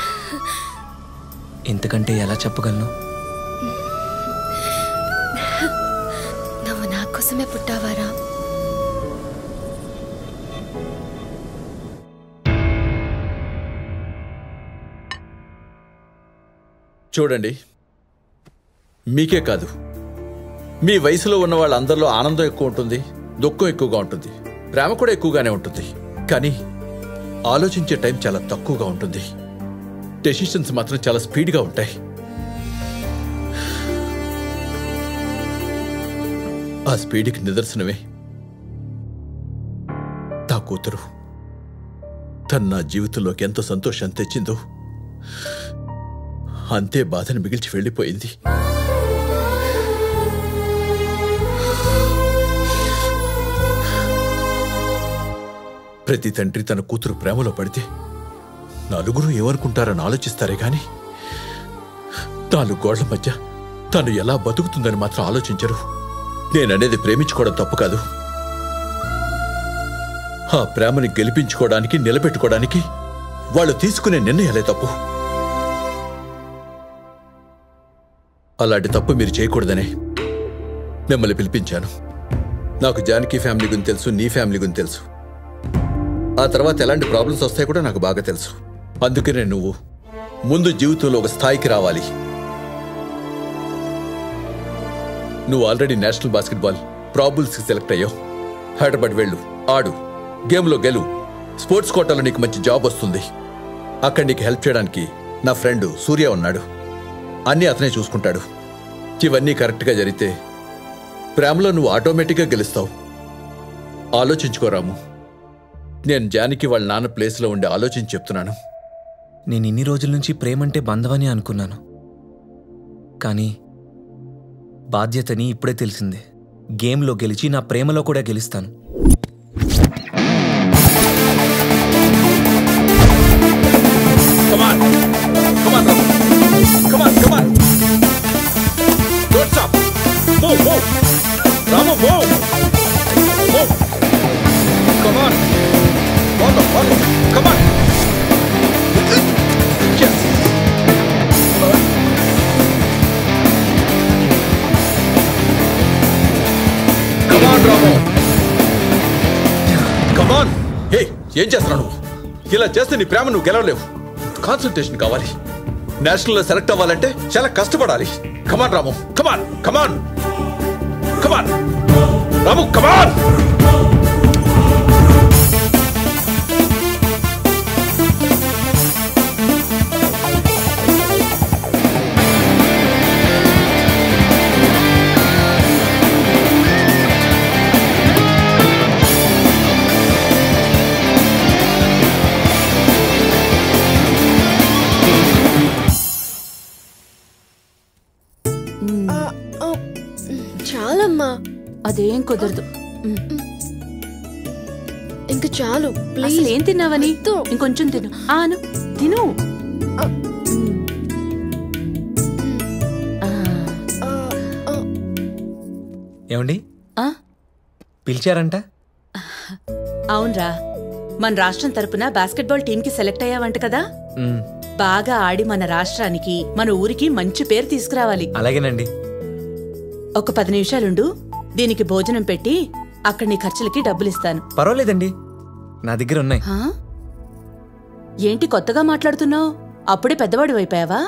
S4: ఎంతకంటే ఎలా చెప్పగలను
S7: నువ్వు నా కోసమే పుట్టావా రామ్
S16: చూడండి మీకే కాదు మీ వయసులో ఉన్న వాళ్ళందరిలో ఆనందం ఎక్కువ ఉంటుంది దుఃఖం ఎక్కువగా ఉంటుంది ప్రేమ కూడా ఎక్కువగానే ఉంటుంది కానీ ఆలోచించే టైం చాలా తక్కువగా ఉంటుంది డెసిషన్స్ మాత్రం చాలా స్పీడ్గా ఉంటాయి ఆ స్పీడ్కి నిదర్శనమే నా కూతురు తను నా జీవితంలోకి ఎంత సంతోషం తెచ్చిందో అంతే బాధను మిగిల్చి వెళ్ళిపోయింది ప్రతి తండ్రి తన కూతురు ప్రేమలో పడితే నలుగురు ఏమనుకుంటారని ఆలోచిస్తారే గాని నాలుగు గోళ్ల మధ్య తను ఎలా బతుకుతుందని మాత్రం ఆలోచించరు నేననేది ప్రేమించుకోవడం తప్పు కాదు ఆ ప్రేమని గెలిపించుకోవడానికి నిలబెట్టుకోవడానికి వాళ్ళు తీసుకునే నిర్ణయాలే తప్పు అలాంటి తప్పు మీరు చేయకూడదనే మిమ్మల్ని పిలిపించాను నాకు జానకి ఫ్యామిలీ గురించి తెలుసు నీ ఫ్యామిలీ గురించి తెలుసు ఆ తర్వాత ఎలాంటి ప్రాబ్లమ్స్ వస్తాయి కూడా నాకు బాగా తెలుసు అందుకనే నువ్వు ముందు జీవితంలో ఒక స్థాయికి రావాలి నువ్వు ఆల్రెడీ నేషనల్ బాస్కెట్బాల్ ప్రాబుల్స్కి సెలెక్ట్ అయ్యావు హైదరాబాద్ వెళ్ళు ఆడు గేమ్లో గెలు స్పోర్ట్స్ కోటాలో నీకు మంచి జాబ్ వస్తుంది అక్కడ నీకు హెల్ప్ చేయడానికి నా ఫ్రెండ్ సూర్య ఉన్నాడు అన్నీ అతనే చూసుకుంటాడు ఇవన్నీ కరెక్ట్గా జరిగితే ప్రేమలో నువ్వు ఆటోమేటిక్గా గెలుస్తావు ఆలోచించుకోరాము నేను జానికి వాళ్ళ నాన్న ప్లేస్లో ఉండి ఆలోచించి చెప్తున్నాను
S4: నేను ఇన్ని రోజుల నుంచి ప్రేమంటే బంధమని అనుకున్నాను కానీ బాధ్యతని ఇప్పుడే తెలిసిందే గేమ్లో గెలిచి నా ప్రేమలో కూడా గెలుస్తాను
S16: Come on. Come on, Ramu. Come on, come on. Don't stop. Move, move. Ramu, move. Move. Come on. Follow, follow. Come on. Yes. Come on, Ramu. Come on. Hey, ఏం చేస్తున్నావు నువ్వు ఇలా చేస్తే నీ ప్రేమ నువ్వు గెలవలేవు కాన్సన్ట్రేషన్ కావాలి నేషనల్ లో సెలెక్ట్ అవ్వాలంటే చాలా కష్టపడాలి కమాన్ రాము కమాన్ కమాన్ కమాన్ రాము కమాన్
S7: చాలమ్మా
S10: అదేం కుదరదు
S7: ఇంక చాలు
S10: అసలు
S7: ప్లీజ్
S10: ఏం తిన్నావని ఇంకొంచెం తిను ఆను తిను
S4: ఏమండి
S10: ఆ?
S4: పిలిచారంట
S10: అవునరా మన రాష్ట్రం తరపున బాస్కెట్బాల్ టీం కి సెలెక్ట్ అయ్యావంట కదా
S4: మ్,
S10: బాగా ఆడి మన రాష్ట్రానికి మన ఊరికి మంచి పేరు తీసుకురావాలి
S4: అలాగేనండి
S10: ఒక పది నిమిషాలుండు దీనికి భోజనం పెట్టి అక్కడ నీ ఖర్చులకి డబ్బులిస్తాను
S4: పర్వాలేదండి నా దగ్గర ఉన్నాయి
S10: హా? ఏంటి కొత్తగా మాట్లాడుతున్నావు అప్పుడే పెద్దవాడు అయిపోయావా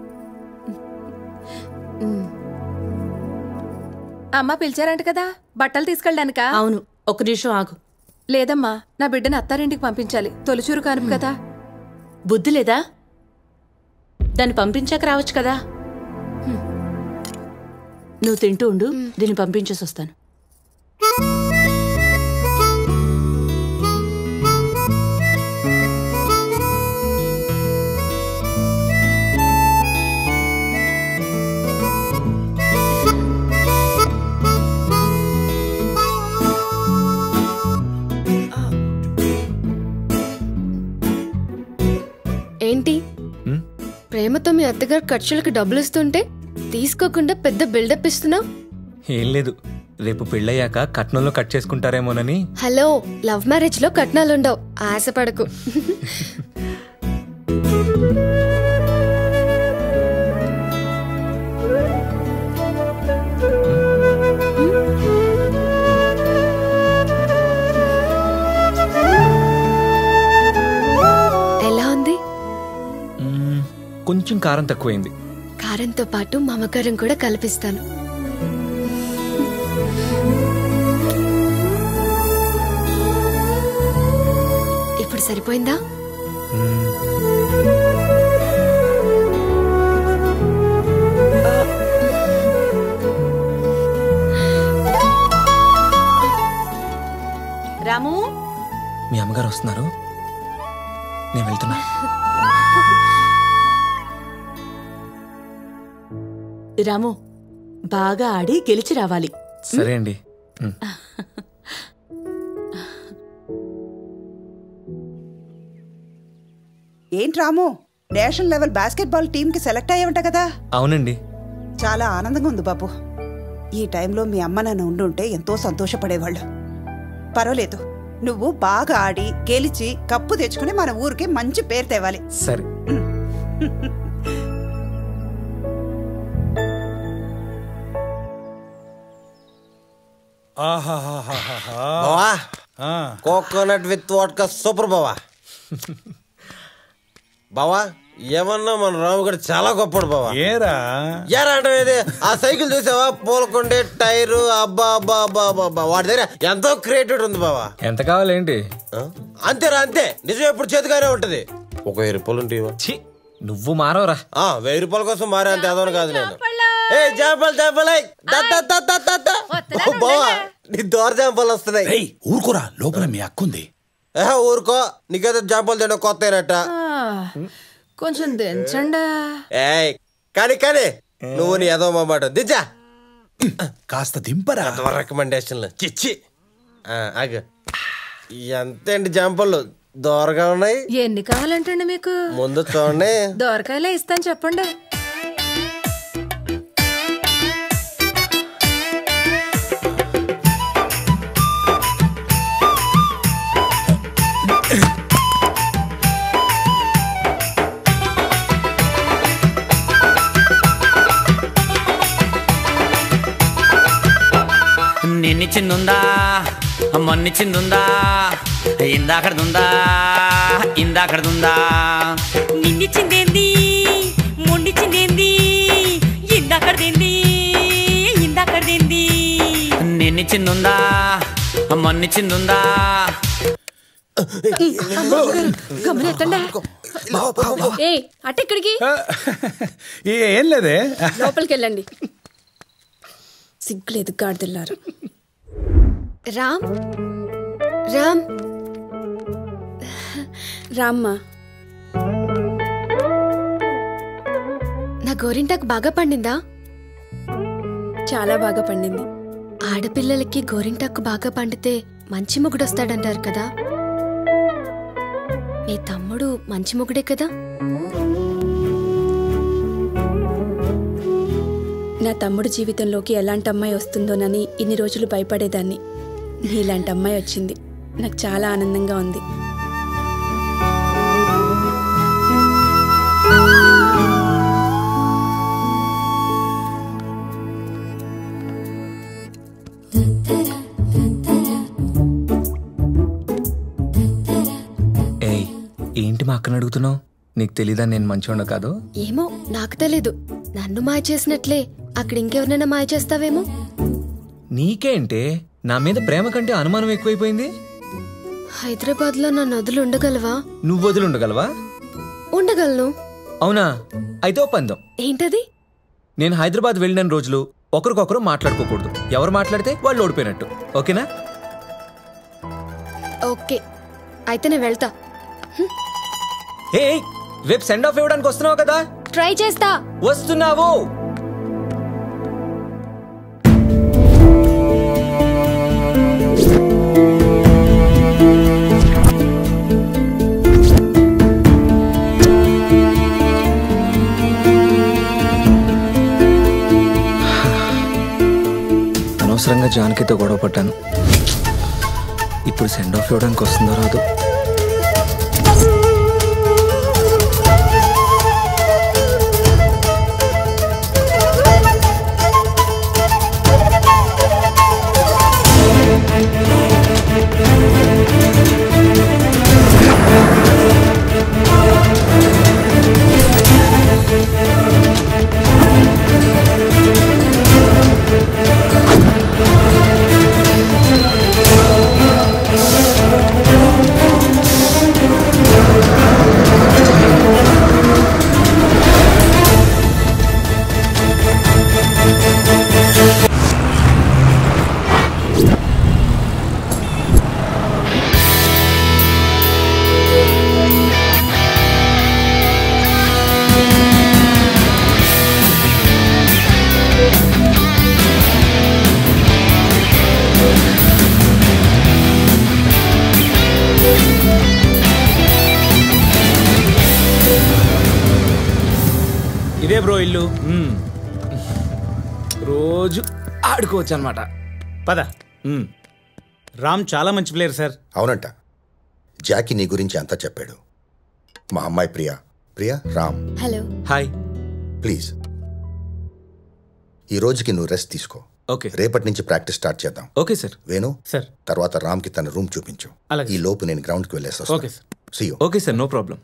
S3: అమ్మ పిలిచారంట కదా బట్టలు తీసుకెళ్ళడానికా
S10: అవును ఒక నిమిషం ఆగు
S3: లేదమ్మా నా బిడ్డను అత్తారింటికి పంపించాలి తొలిచూరు కానుపు కదా
S10: బుద్ధి లేదా దాన్ని పంపించాక రావచ్చు కదా హ్మ్. నువ్వు తింటూ ఉండు దీన్ని పంపించేసి వస్తాను
S7: ఏంటి ప్రేమతో మీ అత్తగారు ఖర్చులకు డబ్బులు ఇస్తుంటే తీసుకోకుండా పెద్ద బిల్డప్ ఇస్తున్నావు
S4: ఏం లేదు రేపు పెళ్ళయ్యాక కట్నంలో కట్ చేసుకుంటారేమోనని
S7: హలో లవ్ మ్యారేజ్ లో కట్నాలుండవు ఆశపడకు ఎలా ఉంది
S4: మ్మ్, కొంచెం కారం తక్కువైంది
S7: కారంతో పాటు మమకారం కూడా కల్పిస్తాను ఇప్పుడు ఇప్పుడు సరిపోయిందా
S10: రాము
S4: మీ అమ్మగారు వస్తున్నారు నేను వెళ్తున్నా
S10: రాము బాగా ఆడి గెలిచి రావాలి
S4: సరే అండి ఉమ్.
S17: ఏంటి రాము నేషనల్ లెవెల్ బాస్కెట్బాల్ టీంకి సెలెక్ట్ అయ్యావంట కదా
S4: అవునండి
S17: చాలా ఆనందంగా ఉంది బాబు ఈ టైంలో మీ అమ్మ నాన్న ఉండుంటే ఎంతో సంతోషపడేవాళ్ళు పర్వాలేదు నువ్వు బాగా ఆడి గెలిచి కప్పు తెచ్చుకుని మన ఊరికి మంచి పేరు తేవాలి
S4: సరే
S13: బావా కోకోనట్ విత్ వాట్కా సూపర్ బావా బావా ఏమన్నా మన రాముగడు చాలా గొప్పడు బావా
S6: ఏరా
S13: ఏరా అంటే ఇది ఆ సైకిల్ చూసావా పూలకొండే టైరు అబ్బా అబ్బా అబ్బా అబ్బా అబ్బా వాడి దగ్గర ఎంతో క్రియేటివిటీ ఉంది బావా
S4: ఎంత కావాలేంటి
S13: అంతేరా అంతే నిజం ఎప్పుడు చేతిగానే ఉంటది ఒక వెయ్యి రూపాయలు ఉంటాయి
S4: ఛీ నువ్వు మారవరా
S13: ఆ వెయ్యి రూపాయల కోసం మారే అంత ఎదవను కాదు నేను ఏ జాంపల్ జాంపల్ బావా నీ దోర జాంపల్ వస్తున్నాయి
S6: ఊరుకోరా లోపల మీ అక్కుంది
S13: ఏహ ఊరుకో నీకేదో జాంపల్ తినడం కొత్త అయినట్ట
S3: కొంచెం దించండా
S13: ఏయ్ కానీ కానీ నువ్వు నీ ఏదో మాట దించా
S6: కాస్త దింపరా
S13: రికమెండేషన్లు చిచ్చి ఆ, ఆగు ఎంతండి జాంపళ్ళు దోరగా ఉన్నాయి
S3: ఎన్ని కావాలంటండి మీకు
S13: ముందు చూడండి
S3: దోరకాయలే ఇస్తాను చెప్పండి
S12: నిన్నిచ్చిందుందా మొన్నిచ్చిందుందా ఇందాకడదుందా ఇందాకడదుందా
S23: నిన్నిచ్చిందేంది మొండిచ్చిందేంది ఇందాకడదేంది ఇందాకడదేంది
S12: నిన్నిచ్చిందుందా మొన్నిచ్చిందుందా
S3: గమనెత్తండా
S5: ఏ అటెక్కడికి
S6: ఏం లేదే
S5: లోపలికి వెళ్ళండి సిగ్గులేదు గాడిదెళ్ళారు
S7: రామ్ రామ్
S5: రామ్మ
S7: నా గోరింటాకు బాగా పండిందా
S5: చాలా బాగా పండింది
S7: ఆడపిల్లలకి గోరింటాకు బాగా పండితే మంచి మొగుడొస్తాడంటారు కదా నీ తమ్ముడు మంచి మొగుడే కదా
S5: నా తమ్ముడు జీవితంలోకి ఎలాంటి అమ్మాయి వస్తుందోనని ఇన్ని రోజులు భయపడేదాన్ని నీలాంటి అమ్మాయి వచ్చింది నాకు చాలా ఆనందంగా ఉంది
S4: ఏయ్ ఏంటి మా అక్కని అడుగుతున్నావు నీకు తెలీదా నేను మంచివాడు కాదు
S7: ఏమో నాకు తెలీదు నన్ను మాయ చేసినట్లే అక్కడ ఇంకెవరినైనా మాయ చేస్తావేమో
S4: నీకేంటే నా మీద ప్రేమ కంటే అనుమానం ఎక్కువైపోయింది
S7: హైదరాబాద్ లో నన్ను వదిలి ఉండగలవా
S4: నువ్వు వదిలి ఉండగలవా
S7: ఉండగలను
S4: అవునా అయితే ఓ పందం
S7: ఏంటది
S4: నేను హైదరాబాద్ వెళ్ళిన రోజులు ఒకరికొకరు మాట్లాడుకోకూడదు ఎవరు మాట్లాడితే వాళ్ళు ఓడిపోయినట్టు ఓకేనా
S7: ఓకే అయితే నేను వెళ్తా
S4: హే రేపు సెండ్ ఆఫ్ ఇవ్వడానికి వస్తున్నావు కదా
S7: ట్రై చేస్తా
S4: వస్తున్నావు అనవసరంగా జానకితో గొడవ పడ్డాను ఇప్పుడు సెండ్ ఆఫ్ ఇవ్వడానికి వస్తుందో రాదు
S23: ఆ
S4: ఇదే బ్రో ఇల్లు మ్మ్. రోజు ఆడుకోవచ్చు అనమాట
S8: పద రామ్ చాలా మంచి ప్లేయర్ సార్
S18: అవునంట జాకీ నీ గురించి అంతా చెప్పాడు మా అమ్మాయి Priya Priya Ram
S7: hello
S4: hi
S18: please ఈ రోజుకి నువ్వు రెస్ట్ తీసుకో
S4: ఓకే
S18: రేపటి నుంచి ప్రాక్టీస్ స్టార్ట్ చేద్దాం
S4: ఓకే సార్
S18: వేణు
S8: సార్
S18: తర్వాత రామ్కి తన రూమ్ చూపించు
S4: అలాగే.
S18: ఈ లోపు నేను గ్రౌండ్కి వెళ్ళేసి
S4: okay sir
S18: See you.
S4: Okay sir no problem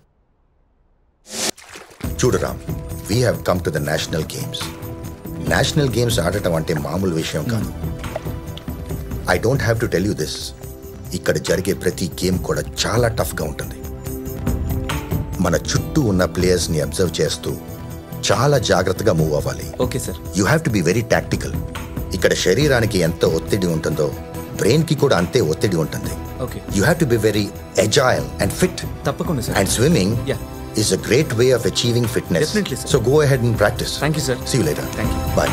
S18: చూడు Ram we have come to the national games national games ఆడటం అంటే మామూలు విషయం కాదు I don't have to tell you this ఇక్కడ జరిగే ప్రతి గేమ్ కూడా చాలా టఫ్గా ఉంటుంది మన చుట్టూ ఉన్న ప్లేయర్స్ని అబ్జర్వ్ చేస్తూ చాలా జాగ్రత్తగా మూవ్ అవ్వాలి
S4: okay sir
S18: you have to be very tactical ఇక్కడ శరీరానికి ఎంత ఒత్తిడి ఉంటుందో బ్రెయిన్కి కూడా అంతే ఒత్తిడి ఉంటుంది
S4: okay
S18: you have to be very agile and fit
S4: తప్పకుండా sir
S18: and swimming
S4: Yeah.
S18: is a great way of achieving fitness.
S4: Definitely, sir.
S18: So go ahead and practice.
S4: Thank you, sir.
S18: See you later.
S4: Thank you.
S18: Bye.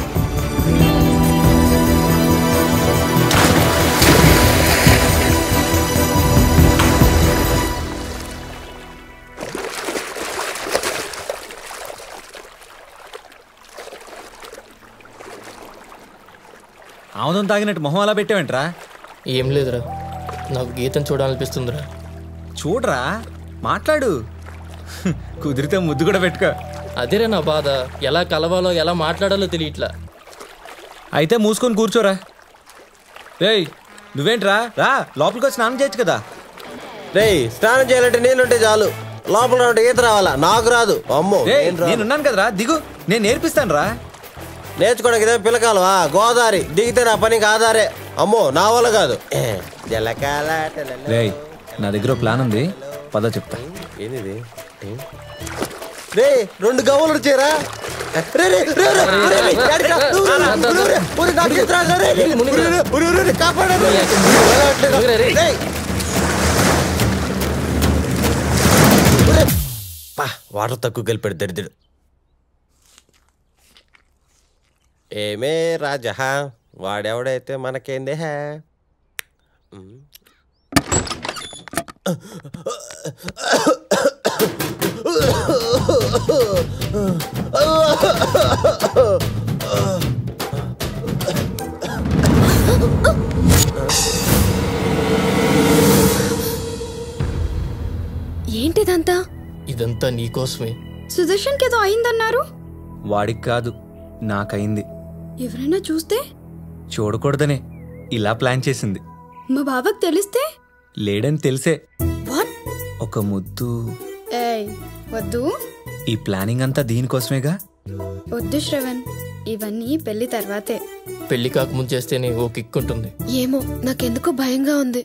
S4: ఆముదం తాగినట్టు మొహం అలా పెట్టావేంట్రా
S11: ఏం లేదురా నాకు గీతం చూడాలనిపిస్తుందిరా
S4: చూడరా మాట్లాడు కుదిరితే ముద్దు కూడా పెట్టుకో
S11: అదేరా నా బాధ ఎలా కలవాలో ఎలా మాట్లాడాలో తెలియట్లా
S4: అయితే మూసుకొని కూర్చోరా రేయ్ నువ్వేంట్రా రా లోపలికి వచ్చి స్నానం చేయొచ్చు కదా
S13: రేయ్ స్నానం చేయాలంటే నేనుంటే చాలు లోపల ఉంటే ఈత రావాలా నాకు రాదు అమ్మో
S4: రేయ్,
S13: నేను రాను.
S4: నేనున్నాను కదరా దిగు నేను నేర్పిస్తాను రా
S13: నేర్చుకోవడానికి ఇదే పిల్లకాలవా గోదావరి దిగితే నా పని ఆధారే అమ్మో నా వల్ల కాదు జలకాల
S4: రేయ్ నా దగ్గర ఓ ప్లాన్ ఉంది పద చెప్తా
S13: ఏంది రే రెండు గవ్వలు వచ్చారా రే, రే, రే, రే, రే, రే, ఎక్కడికా? ఊరు, ఊరు, ఊరు, ఊరు, నాకు ఈత రాదు, రే, రే, ఊరు, ఊరు, ఊరు, ఊరు, కాపాడండి. రేయ్. ఊరే. పా, వాటర్ తక్కువ కలిపాడు దరిద్రుడు ఏమే రాజా వాడెవడైతే మనకేంది హే
S7: ఏంటిదంతా
S11: ఇదంతా నీకోసమే
S5: సుదర్శన్కి ఏదో అయిందన్నారు
S4: వాడికి కాదు నాకైంది
S5: ఎవరైనా చూస్తే
S4: చూడకూడదనే ఇలా ప్లాన్ చేసింది
S5: మా బావకు తెలిస్తే
S4: లేడని తెలిసే
S5: వాట్
S4: ఒక ముద్దు
S5: ఏయ్ వద్దు
S4: ఈ ప్లానింగ్ అంతా దీనికోసమేగా
S5: వద్దు శ్రవణ్ ఇవన్నీ పెళ్లి తర్వాతే
S11: పెళ్లి కాకముందు చేస్తేనే ఓ కిక్ ఉంటుంది
S7: ఏమో నాకెందుకో భయంగా ఉంది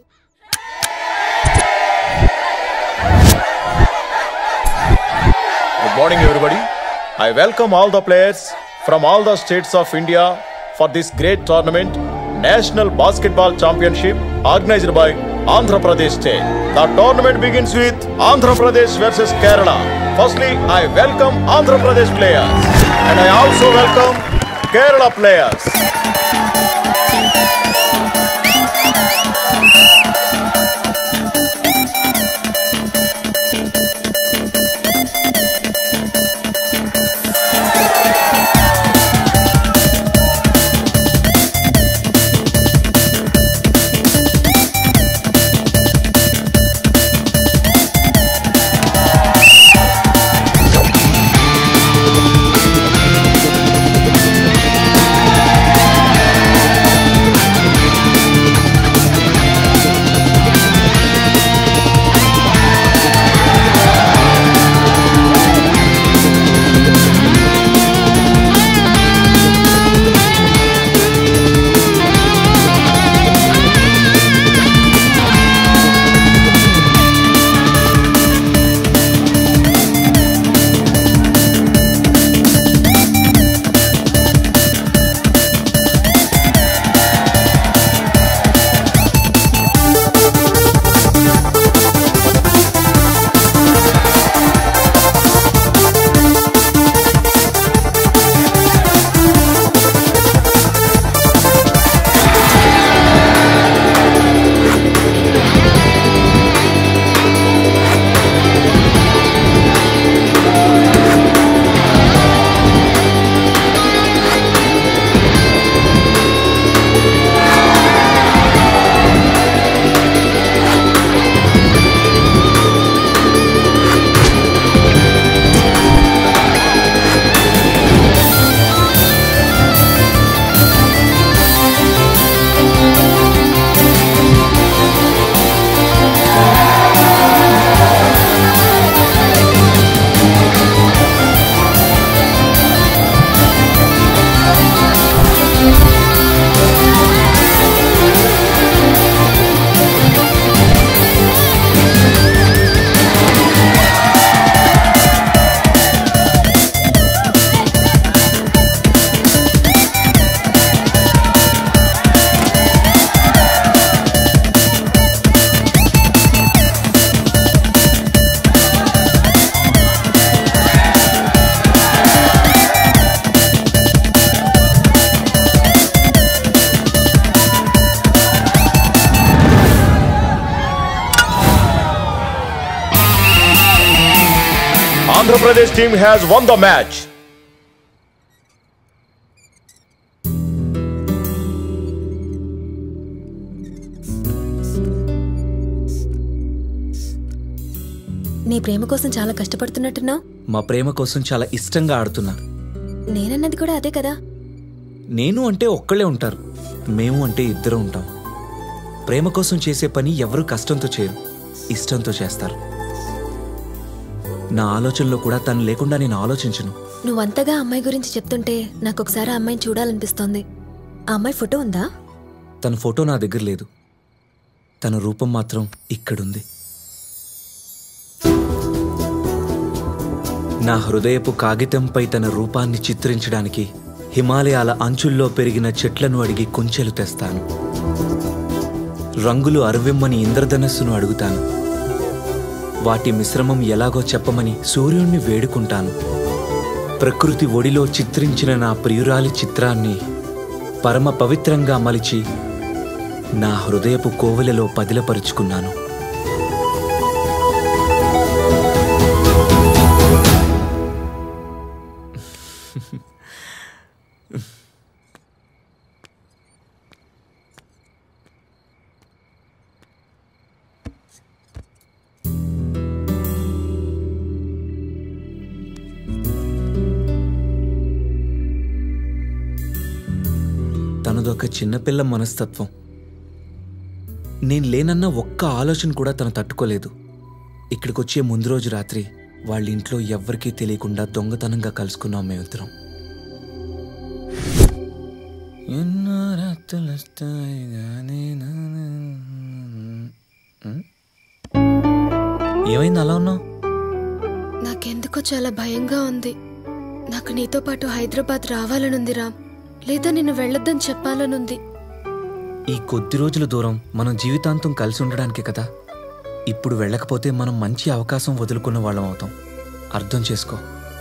S9: Good morning, everybody. I welcome all the players from all the states of India for this great tournament, National Basketball Championship, organized by Andhra Pradesh State. The tournament begins with Andhra Pradesh versus Kerala. Firstly, I welcome Andhra Pradesh players, and I also welcome Kerala players.
S2: Thank
S9: Pradesh team has won the match.
S15: నీ ప్రేమ కోసం చాలా కష్టపడుతున్నట్టున్నావు
S4: మా ప్రేమ కోసం చాలా ఇష్టంగా ఆడుతున్నా
S15: నేనన్నది కూడా అదే కదా
S4: నేను అంటే ఒక్కళ్ళే ఉంటారు మేము అంటే ఇద్దరు ఉంటాం ప్రేమ కోసం చేసే పని ఎవరు కష్టంతో చేయరు ఇష్టంతో చేస్తారు నా ఆలోచనలో కూడా తను లేకుండా నేను ఆలోచించను
S15: నువ్వంతగా అమ్మాయి గురించి చెప్తుంటే నాకు ఒకసారి ఆ అమ్మాయిని చూడాలనిపిస్తోంది ఆ అమ్మాయి ఫోటో ఉందా
S4: తన ఫోటో నా దగ్గర లేదు తన రూపం మాత్రం ఇక్కడుంది నా హృదయపు కాగితంపై తన రూపాన్ని చిత్రించడానికి హిమాలయాల అంచుల్లో పెరిగిన చెట్లను అడిగి కొంచెలు తెస్తాను రంగులు అరవిమ్మని ఇంద్రధనస్సును అడుగుతాను వాటి మిశ్రమం ఎలాగో చెప్పమని సూర్యుణ్ణి వేడుకుంటాను ప్రకృతి ఒడిలో చిత్రించిన నా ప్రియురాలి చిత్రాన్ని పరమ పవిత్రంగా మలిచి నా హృదయపు కోవెలలో పదిలపరుచుకున్నాను తనదొక చిన్నపిల్ల మనస్తత్వం నేను లేనన్న ఒక్క ఆలోచన కూడా తను తట్టుకోలేదు ఇక్కడికొచ్చే ముందు రోజు రాత్రి వాళ్ళ ఇంట్లో ఎవ్వరికీ తెలియకుండా దొంగతనంగా కలుసుకున్నాం మేమిద్దరం ఎన్నో రాత్రులొస్తాయి గానీ నా- ఉం? ఏమైంది అలా ఉన్నావు
S7: నాకెందుకో చాలా భయంగా ఉంది నాకు నీతో పాటు హైదరాబాద్ రావాలనుంది రామ్ లేదా నిన్ను వెళ్ళొద్దని చెప్పాలనుంది
S4: ఈ కొద్ది రోజుల దూరం మనం జీవితాంతం కలిసి ఉండడానికే కదా ఇప్పుడు వెళ్ళకపోతే మనం మంచి అవకాశం వదులుకున్న వాళ్ళం అవుతాం అర్థం చేసుకో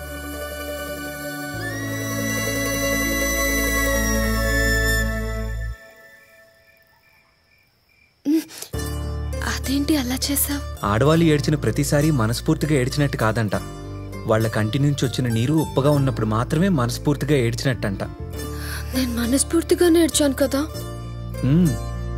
S7: అదేంటి అలా చేసావు
S4: ఆడవాళ్ళు ఏడ్చిన ప్రతిసారి మనస్ఫూర్తిగా ఏడ్చినట్టు కాదంట వాళ్ళ కంటి నుంచి వచ్చిన నీరు ఉప్పగా ఉన్నప్పుడు మాత్రమే మనస్ఫూర్తిగా ఏడ్చినట్టంట
S7: నేను మనస్ఫూర్తిగా నేర్చాను కదా
S4: ఉమ్,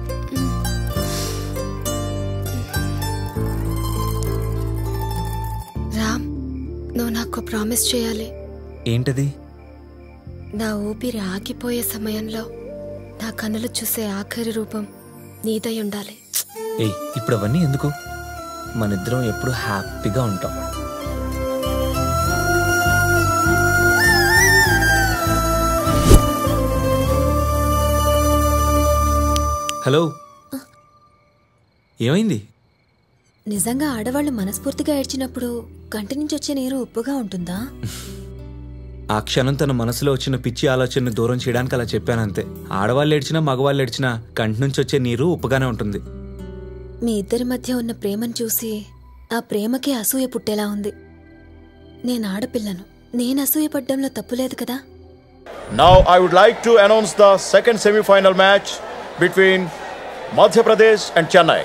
S7: రామ్ నువ్వు నాకు ప్రామిస్ చేయాలి
S4: ఏంటది
S7: నా ఊపిరి ఆగిపోయే సమయంలో నా కన్నులు చూసే ఆఖరి రూపం నీదై ఉండాలి
S4: ఏయ్ ఇప్పుడు అవన్నీ ఎందుకు మనిద్దరం ఎప్పుడు హ్యాపీగా ఉంటాం హలో ఏమైంది
S15: నిజంగా ఆడవాళ్ళు మనస్ఫూర్తిగా ఏడ్చినప్పుడు కంటి నుంచి వచ్చే నీరు ఉప్పుగా ఉంటుందా
S4: ఆ క్షణం తన మనసులో వచ్చిన పిచ్చి ఆలోచనను దూరం చేయడానికి అలా చెప్పానంతే ఆడవాళ్ళు ఏడ్చినా మగవాళ్ళు ఏడ్చినా కంటి నుంచి వచ్చే నీరు ఉప్పుగానే ఉంటుంది
S15: మీ ఇద్దరి మధ్య ఉన్న ప్రేమను చూసి ఆ ప్రేమకి అసూయ పుట్టేలా ఉంది నేను ఆడపిల్లను నేను అసూయపడ్డంలో తప్పులేదు కదా
S9: Now I would like to announce the second semi-final match between Madhya Pradesh and Chennai.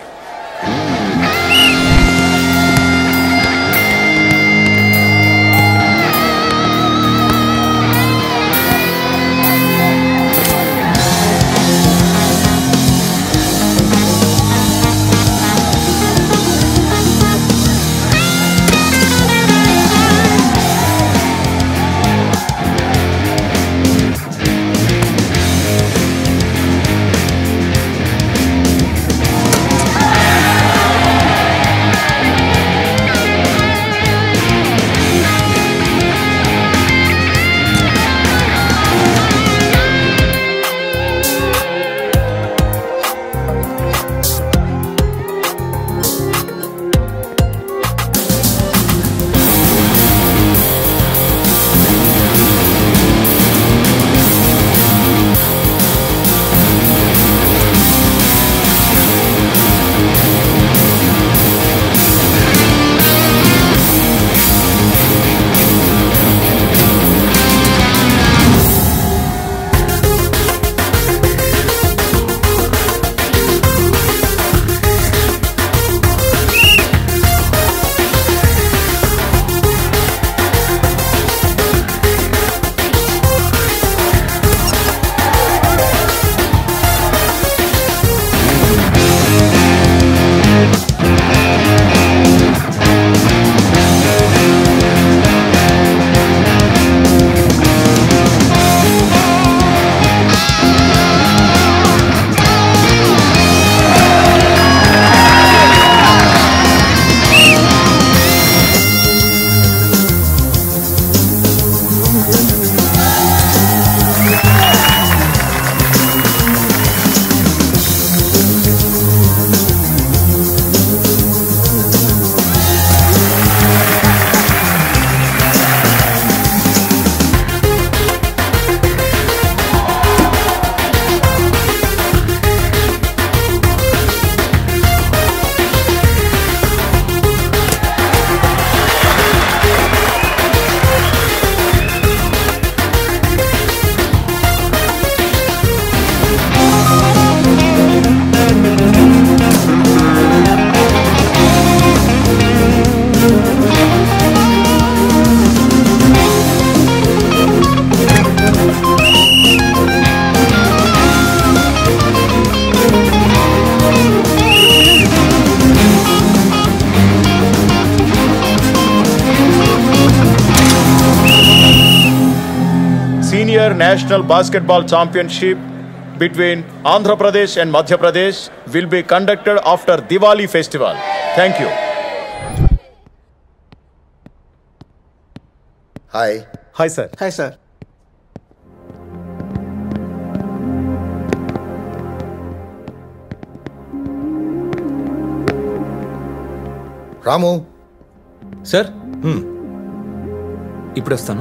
S2: Hey!
S9: year National Basketball Championship between Andhra Pradesh and Madhya Pradesh will be conducted after Diwali festival. Thank you.
S18: Hi
S9: hi sir
S14: hi sir
S18: Ramu
S4: sir ఇప్పుడు వస్తాను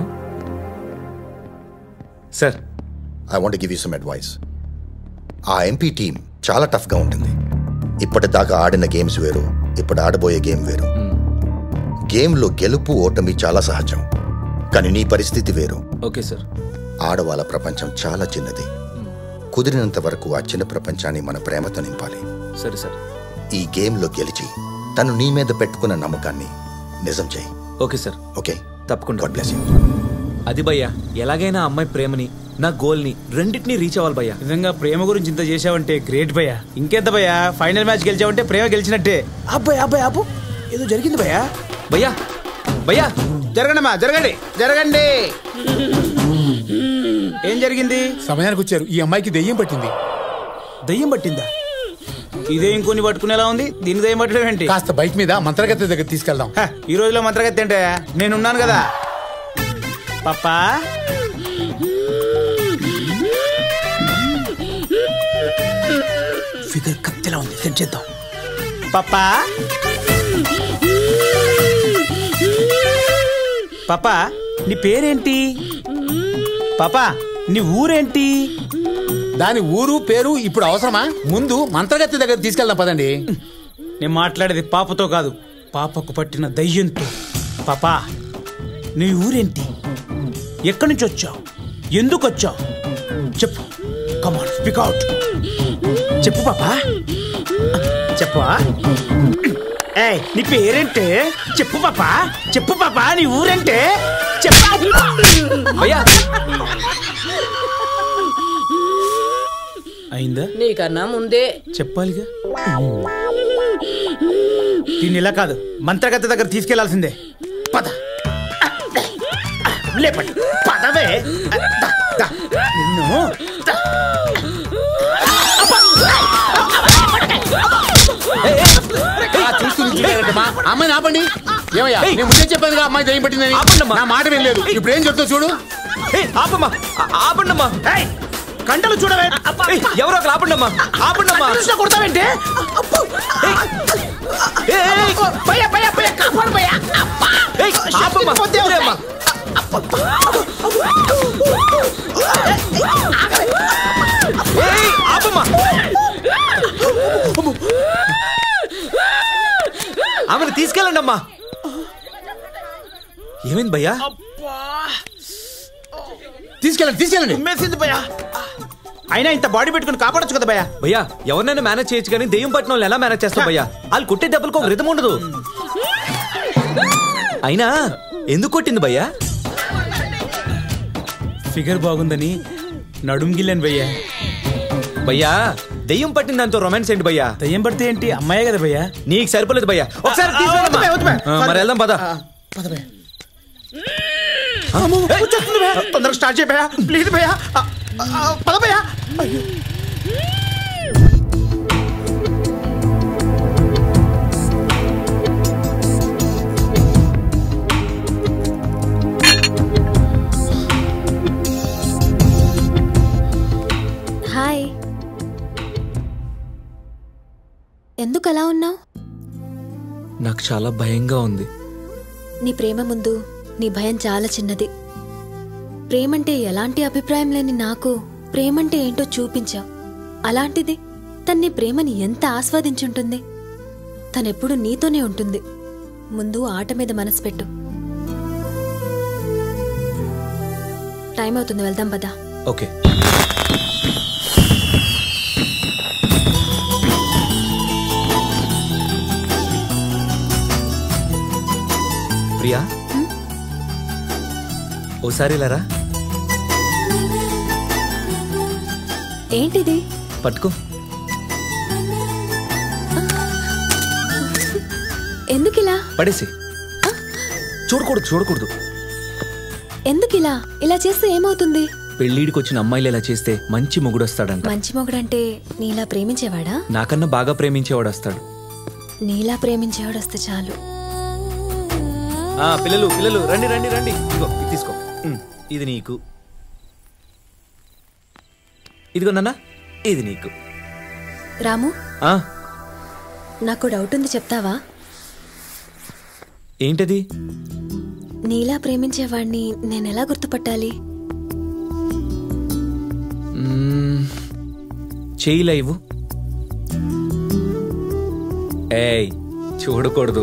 S4: sir
S18: I want give you some advice ఆ MP team చాలా టఫ్గా ఉంటుంది ఇప్పటిదాకా ఆడిన games వేరు ఇప్పుడు ఆడబోయే గేమ్ వేరు గేమ్లో గెలుపు ఓటమి చాలా సహజం కానీ నీ పరిస్థితి వేరు
S4: ఓకే సార్
S18: ఆడవాళ్ళ ప్రపంచం చాలా చిన్నది కుదిరినంత వరకు ఆ చిన్న ప్రపంచాన్ని మన ప్రేమతో నింపాలి
S4: సరే సార్
S18: ఈ గేమ్లో గెలిచి తను నీ మీద పెట్టుకున్న నమ్మకాన్ని నిజం చేయి
S4: ఓకే సార్
S18: ఓకే
S4: తప్పకుండా
S18: బ్లెస్ యూ
S4: అది భయ్యా ఎలాగైనా ఆ అమ్మాయి ప్రేమని నా గోల్ని రెండింటినీ రీచ్ అవ్వాలి భయ్యా
S8: నిజంగా ప్రేమ గురించి ఇంత చేసావంటే గ్రేట్ భయ్యా ఇంకెంత భయ్యా ఫైనల్ మ్యాచ్ గెలిచావంటే ప్రేమ గెలిచినట్టే అబ్బాయి అబ్బాయి అబ్బు ఏదో జరిగింది భయ్యా
S4: భయ్యా భయ్యా
S8: జరగండి అమ్మా జరగండి జరగండి ఏం జరిగింది
S6: సమయానికి వచ్చారు ఈ అమ్మాయికి దెయ్యం పట్టింది
S8: దయ్యం పట్టిందా ఇదే ఇంకొని పట్టుకునేలా ఉంది దీని దయ్యం పట్టడం ఏంటి
S6: కాస్త బైక్ మీద మంత్రగత్తె దగ్గర తీసుకెళ్దాం
S8: హ, ఈ రోజులో మంత్రగత్తి అంటే నేనున్నాను కదా పప్పా ఫిగర్ కత్తిలా ఉంది సెట్ చేద్దాం పప్పా పాపా నీ పేరేంటి పాపా నీ ఊరేంటి
S6: దాని ఊరు పేరు ఇప్పుడు అవసరమా ముందు మంత్రగత్తె దగ్గర తీసుకెళ్దాం పదండి
S8: నేను మాట్లాడేది పాపతో కాదు పాపకు పట్టిన దయ్యంతో పాపా నీ ఊరేంటి ఎక్కడి నుంచి వచ్చావు ఎందుకు వచ్చావు చెప్పు కమాన్ స్పీక్ అవుట్ చెప్పు పాపా చెప్పవా ఏయ్ నీ పేరేంటే చెప్పు పాపా చెప్పు పాపా నీ ఊరేంటే చెప్పు
S4: భయ్యా
S8: అయిందా
S21: నీకన్నా ముందే
S8: చెప్పాలిగా దీన్ని ఇలా కాదు మంత్రగత్తె దగ్గర తీసుకెళ్లాల్సిందే పద లేపండి పదవే దా, దా. నిన్ను దా.
S6: చూస్తుంది చూడారంటమ్మా అమ్మాయిని ఆపండి ఏమయ్యా నేను ముందే చెప్పాను అమ్మాయి దయ్యం పట్టిందని నా మాట వినలేదు ఇప్పుడు ఏం చెప్తావు చూడు
S4: ఆపమ్మా ఆ- ఆపండమ్మా
S8: కంటలు చూడవే
S4: ఏయ్, ఎవరో ఒకరు ఆపండమ్మా ఆపండమ్మా
S8: కొడతావేంటే
S21: భయ్యా భయ్యా భయ్యా కాపాడు భయ్యా
S4: ఏయ్, ఆపమ్మా వదిలేమ్మా. ఏయ్, ఆపమ్మా ఆమెను తీసుకెళ్ళండి అమ్మా ఏమైంది భయ్యా
S6: తీసుకెళ్ళండి తీసుకెళ్ళండి
S8: ఉమ్మేసింది భయ్యా అయినా ఇంత బాడీ పెట్టుకుని కాపాడొచ్చు కదా భయ్యా
S4: భయ్యా ఎవరినైనా మేనేజ్ చేయొచ్చు కానీ దెయ్యం పట్టిన వాళ్ళు ఎలా మేనేజ్ చేస్తాం భయ్యా వాళ్ళు కొట్టే దెబ్బలకు ఒక రిధం ఉండదు అయినా ఎందుకు కొట్టింది భయ్యా
S8: ఫిగర్ బాగుందని నడుం గిల్లాను భయ్యా
S4: భయ్యా దెయ్యం పట్టిన దాంతో రొమాన్స్ ఏంటి భయ్యా
S8: దయ్యం పడితే ఏంటి అమ్మాయే కదా భయ్యా
S4: నీకు సరిపోలేదు భయ్యా ఒకసారి తీసుకెళ్ళమ్మా.
S8: వద్దు భయ్యా, వద్దు భయ్యా.
S4: ఆ, మరి వెళ్దాం పద
S8: పద భయ్యా అమ్మో, వచ్చేస్తుంది భయ్యా తొందరగా స్టార్ట్ చేయ భయ్యా ప్లీజ్ భయ్యా ఆ, ఆ, పద భయ్యా అయ్యో.
S15: హాయ్ ఎందుకు అలా ఉన్నావు
S4: నాకు చాలా భయంగా ఉంది
S15: నీ ప్రేమ ముందు నీ భయం చాలా చిన్నది ప్రేమంటే ఎలాంటి అభిప్రాయం లేని నాకు ప్రేమంటే ఏంటో చూపించావు అలాంటిది తన నీ ప్రేమని ఎంత ఆస్వాదించుంటుంది తనెప్పుడు నీతోనే ఉంటుంది ముందు ఆట మీద మనసు పెట్టు టైం అవుతుంది వెళ్దాం పదా
S4: ఓకే ప్రియా ఓసారి ఇలారా
S15: ఏంటిది
S4: పట్టుకో
S15: ఎందుకిలా
S4: పడేసి చూడకూడదు చూడకూడదు
S15: ఎందుకిలా ఇలా చేస్తే ఏమవుతుంది
S4: పెళ్ళిడికి వచ్చిన అమ్మాయిలు ఇలా చేస్తే మంచి మొగుడొస్తాడంట
S15: మంచి మొగుడంటే నీలా ప్రేమించేవాడా
S4: నాకన్నా బాగా ప్రేమించేవాడు వస్తాడు
S15: నీలా ప్రేమించేవాడు వస్తే చాలు
S4: ఆ పిల్లలు పిల్లలు రండి రండి రండి ఇదిగో ఇది తీసుకో ఉమ్, ఇది నీకు ఇదిగో నాన్న ఇది నీకు
S15: రాము
S4: ఆ
S15: నాకు డౌట్ ఉంది చెప్తావా
S4: ఏంటది
S15: నీలా ప్రేమించేవాడిని నేను ఎలా గుర్తుపట్టాలి
S4: మ్మ్, చెయ్యి లైవ్ ఏయ్ చూడకూడదు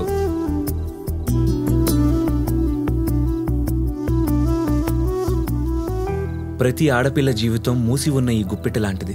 S4: ప్రతి ఆడపిల్ల జీవితం మూసి ఉన్న ఈ గుప్పెట లాంటిది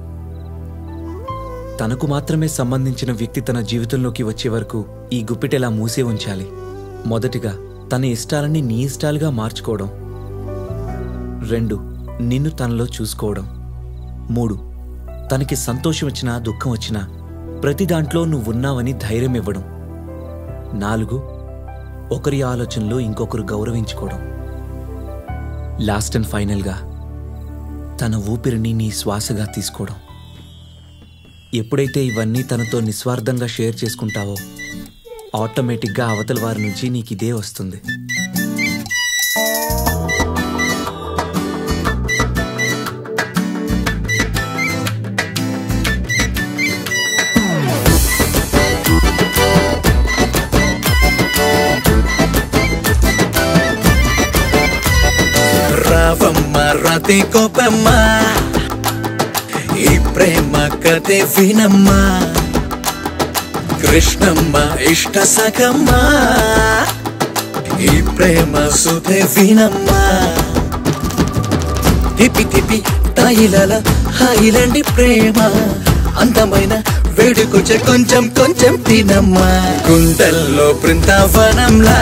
S4: తనకు మాత్రమే సంబంధించిన వ్యక్తి తన జీవితంలోకి వచ్చే వరకు ఈ గుప్పెటలా మూసే ఉంచాలి మొదటిగా తన ఇష్టాలని నీ ఇష్టాలుగా మార్చుకోవడం రెండు నిన్ను తనలో చూసుకోవడం మూడు తనకి సంతోషం వచ్చినా దుఃఖం వచ్చినా ప్రతి దాంట్లో నువ్వున్నావని ధైర్యం ఇవ్వడం నాలుగు ఒకరి ఆలోచనలో ఇంకొకరు గౌరవించుకోవడం లాస్ట్ అండ్ ఫైనల్గా తన ఊపిరిని నీ శ్వాసగా తీసుకోవడం ఎప్పుడైతే ఇవన్నీ తనతో నిస్వార్థంగా షేర్ చేసుకుంటావో ఆటోమేటిక్గా అవతల వారి నుంచి నీకు ఇదే వస్తుంది
S1: రావమ్మ రతి కోపమ్మ ఈ ప్రేమ కథే వినమ్మ కృష్ణమ్మ ఇష్ట సఖమ్మ ఈ ప్రేమ సుధే వినమ్మ తిప్పి తిప్పి తాయిలల హాయిలండి ప్రేమ అందమైన వేడుకొచ్చే కొంచెం కొంచెం తినమ్మా గుండెల్లో బృందావనంలా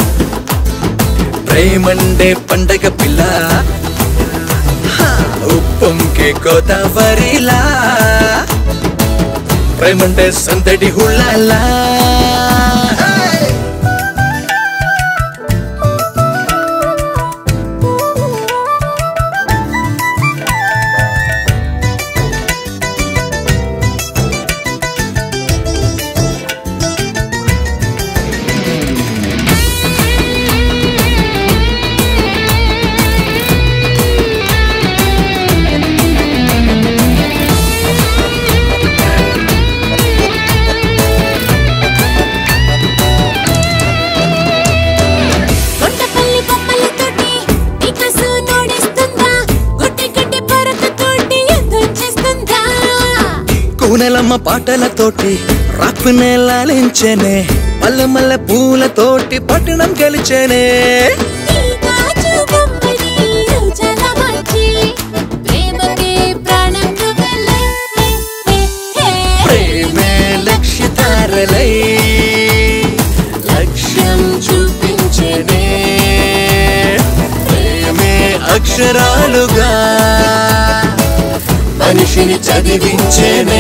S1: ప్రేమండే పండగ పిల్ల హా, ఉప్పొంకే గోదావరిలా ప్రేమండే సందడి హుళ్ళాలా
S14: కొండపల్లి బొమ్మలతోటి పికాసో నోడిస్తుందా గుడ్డి గుడ్డి పరకతోటి యుద్ధం చేస్తుందా
S1: కూనెలమ్మ పాటలతోటి రాక్కునే లాలించేనే మల్ల మల్ల పూలతోటి పట్టణం గెలిచేనే
S14: ఈ గాజు బొమ్మని రోజాల మార్చి ప్రేమకే ప్రాణం నువ్వెలే
S1: ప్రేమే లక్ష్య తారలై లక్ష్యం చూపించేనే ప్రేమే అక్షరాలుగా మనిషిని చదివించేనే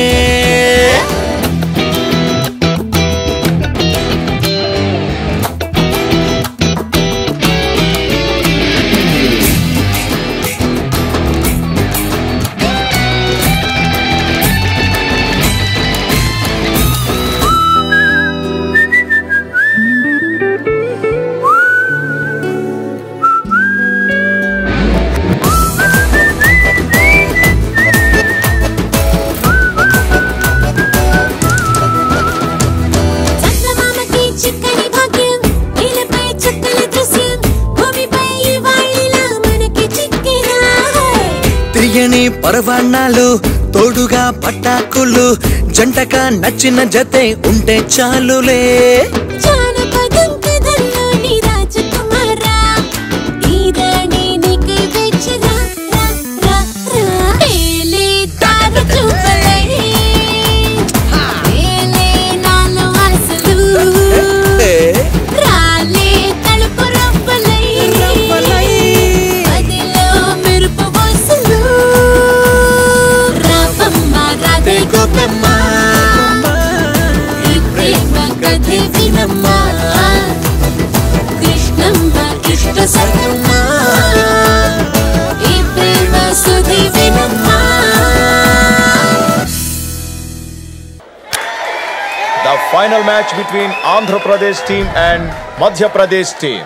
S14: చందమామకి చిక్కని భాగ్యం నీలపై చుక్కల దృశ్యం భూమిపై ఇవాళిలా మనకి చిక్కినా
S1: తీయని పరవాణాలు తోడుగా పట్టాకులు జంటగా నచ్చిన జతే ఉంటే చాలులే
S14: జానపదం కథల్లో నీ రాజకుమారా ఈ రాణి నీకు వెచ్చరా రా రా రా ఏలే తార చూపలై ఏలే నాలో ఆశలు రాలే తలుపు రవ్వలై అదిలో మెరుపు వయసులు రావమ్మ రాధే గోపమ్మ ఈ ప్రేమ కథ వినమ్మా
S9: final match between Andhra Pradesh team and Madhya Pradesh team.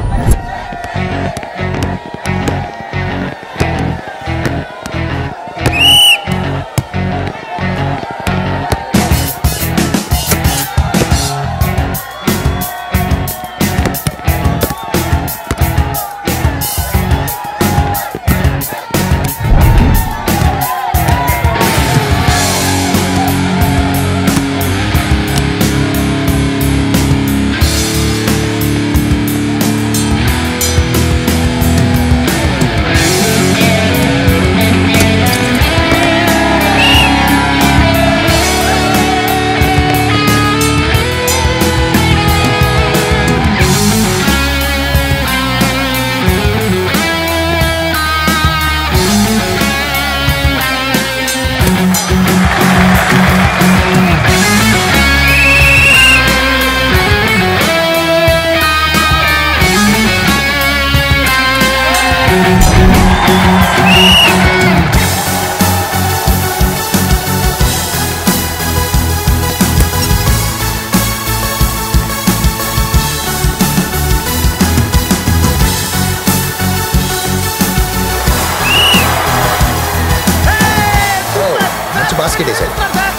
S18: మంచి బాస్కెట్ వేసాడు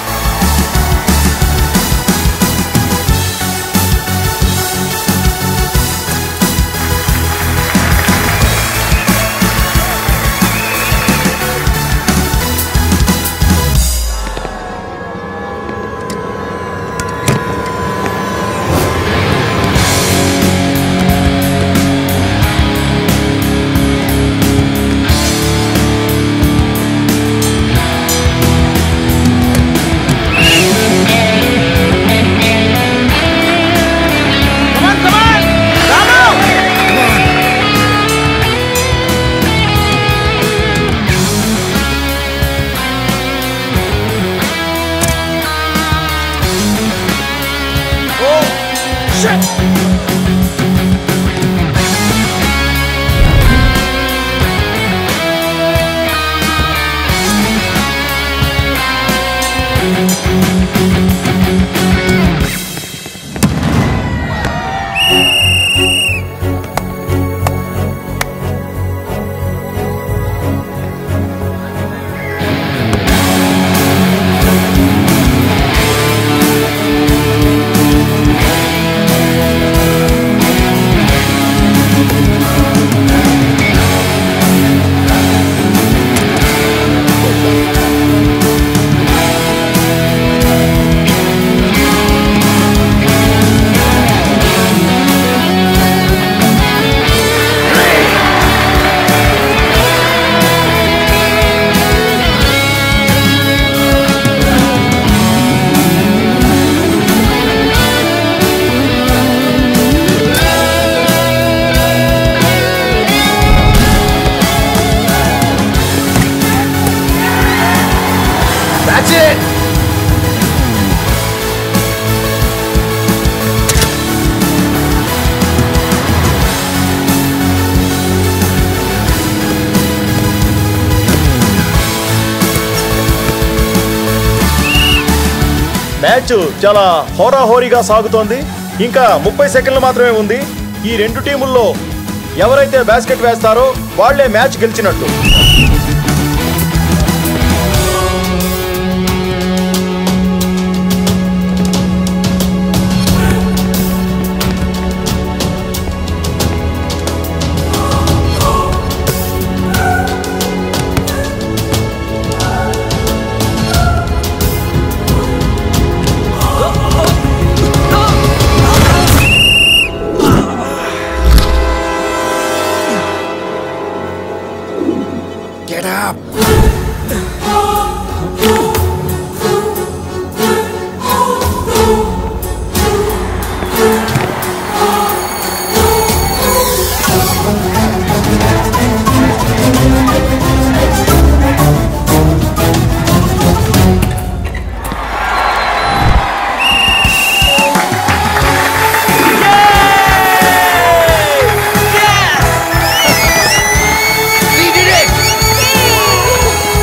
S2: That's it!
S9: మ్యాచ్ చాలా హోరాహోరీగా సాగుతోంది ఇంకా ముప్పై సెకండ్లు మాత్రమే ఉంది ఈ రెండు టీముల్లో ఎవరైతే బాస్కెట్ వేస్తారో వాళ్లే మ్యాచ్ గెలిచినట్టు
S2: Get up!
S14: We did it!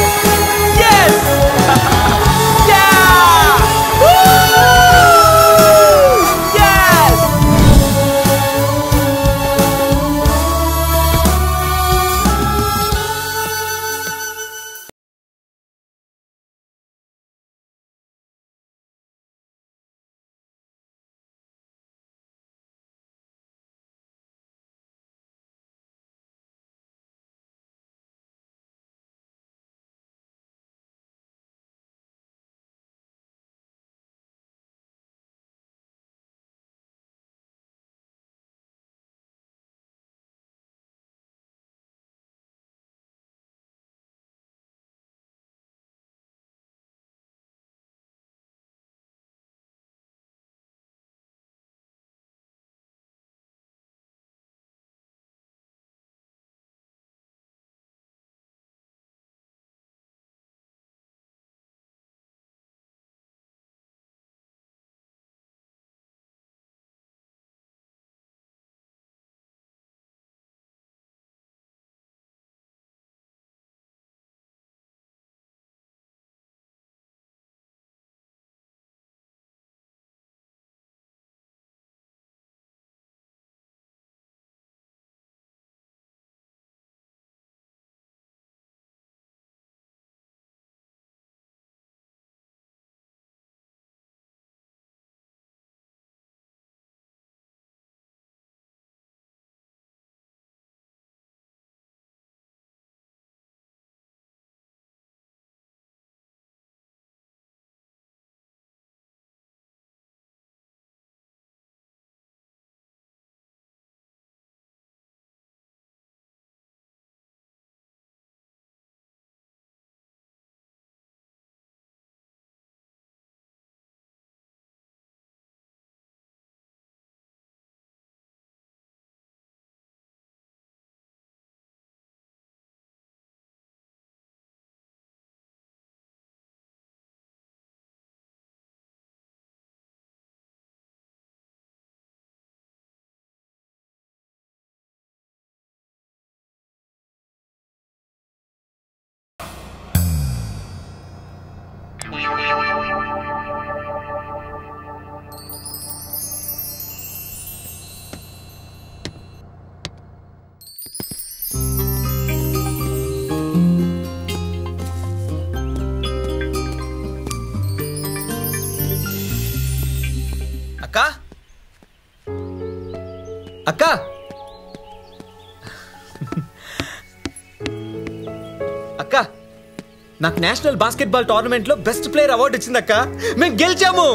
S4: నాకు నేషనల్ బాస్కెట్బాల్ టోర్నమెంట్ లో బెస్ట్ ప్లేయర్ అవార్డు వచ్చిందక్క మేము గెలిచాము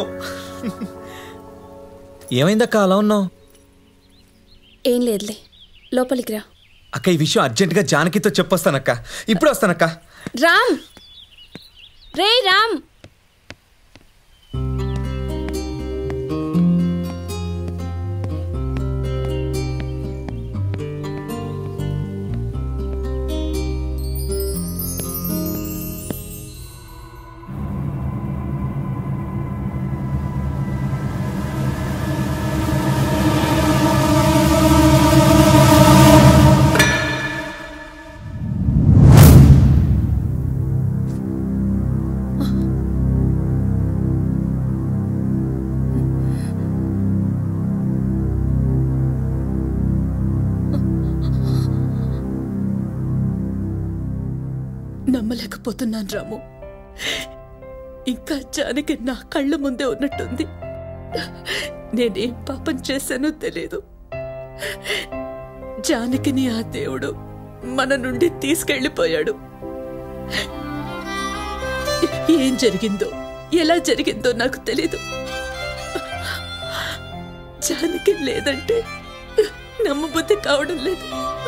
S4: ఏమైందక్క అలా ఉన్నావు
S5: ఏం లేదులే లోపలికి రా
S4: అక్క ఈ విషయం అర్జెంటుగా జానకితో చెప్పొస్తానక్క ఇప్పుడు వస్తానక్క
S5: రామ్ రే రామ్
S21: నమ్మలేకపోతున్నాను రాము ఇంకా జానకి నా కళ్ళ ముందే ఉన్నట్టుంది నేనేం పాపం చేశానో తెలియదు జానకిని ఆ దేవుడు మన నుండి తీసుకెళ్ళిపోయాడు ఏం జరిగిందో ఎలా జరిగిందో నాకు తెలీదు జానకి లేదంటే నమ్మబుద్ధి కావడం లేదు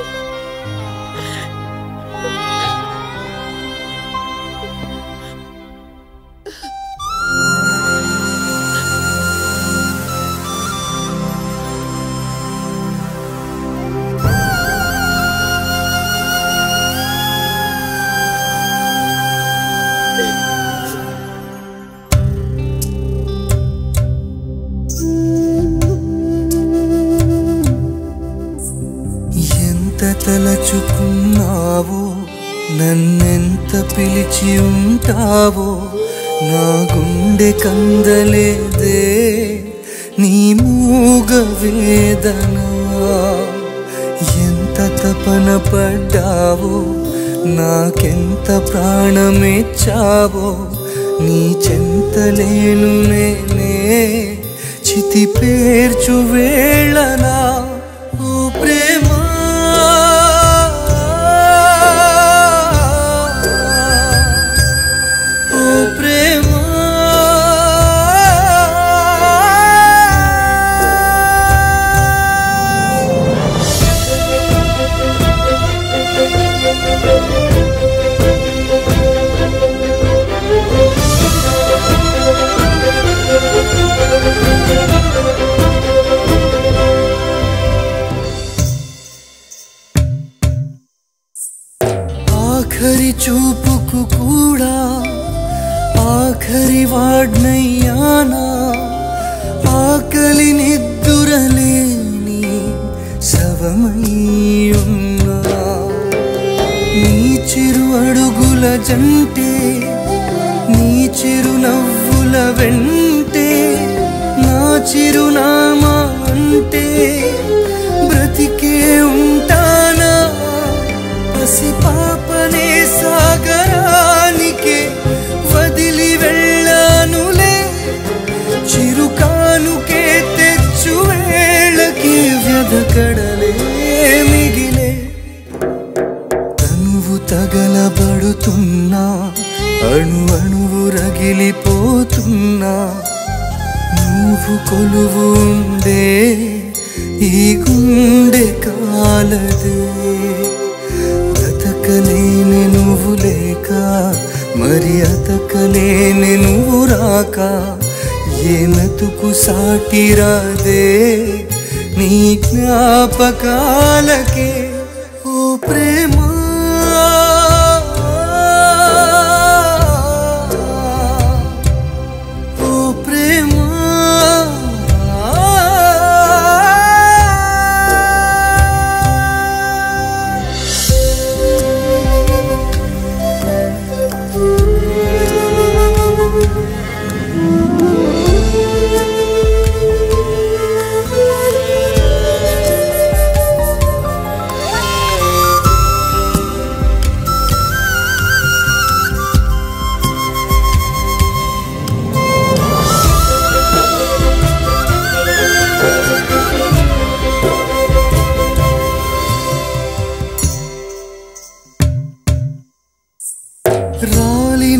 S19: ఎంత తలచుకున్నావో నన్నెంత పిలిచి ఉంటావో నా గుండె కందలేదే నీ మూగ వేదన ఎంత తపన పడ్డావో నాకెంత ప్రాణమిచ్చావో నీ చెంతలేను నేనే చితి పేర్చు వేళనా ఓ ప్రేమ ఓ ప్రేమ ఆఖరి చూపుకు కూడా ఆఖరి వాడ్నయ్యానా ఆకలి నిద్దురలేని శవమయ్యున్నా నీ చిరు అడుగుల జంటే నీ చిరు నవ్వుల వెంటే నా చిరునామా అంటే బ్రతికే ఉంటానా పసి పాపనే సాగరానికే వదిలి వెళ్ళానులే చిరుకానుకే తెచ్చు వేళకి వ్యధకడలే మిగిలే తనువు తగలబడుతున్నా అణు అణువు రగిలిపోతున్నా నువ్వు కొలువు ఉండే ఈ గుండె కాలదే బ్రతకలేని నువ్వు లేక మరి అతకలేని నువ్వు రాక ఏ నతుకు సాటి రాదే నీ జ్ఞాపకాలకే ఓ ప్రేమ ఓ ప్రేమ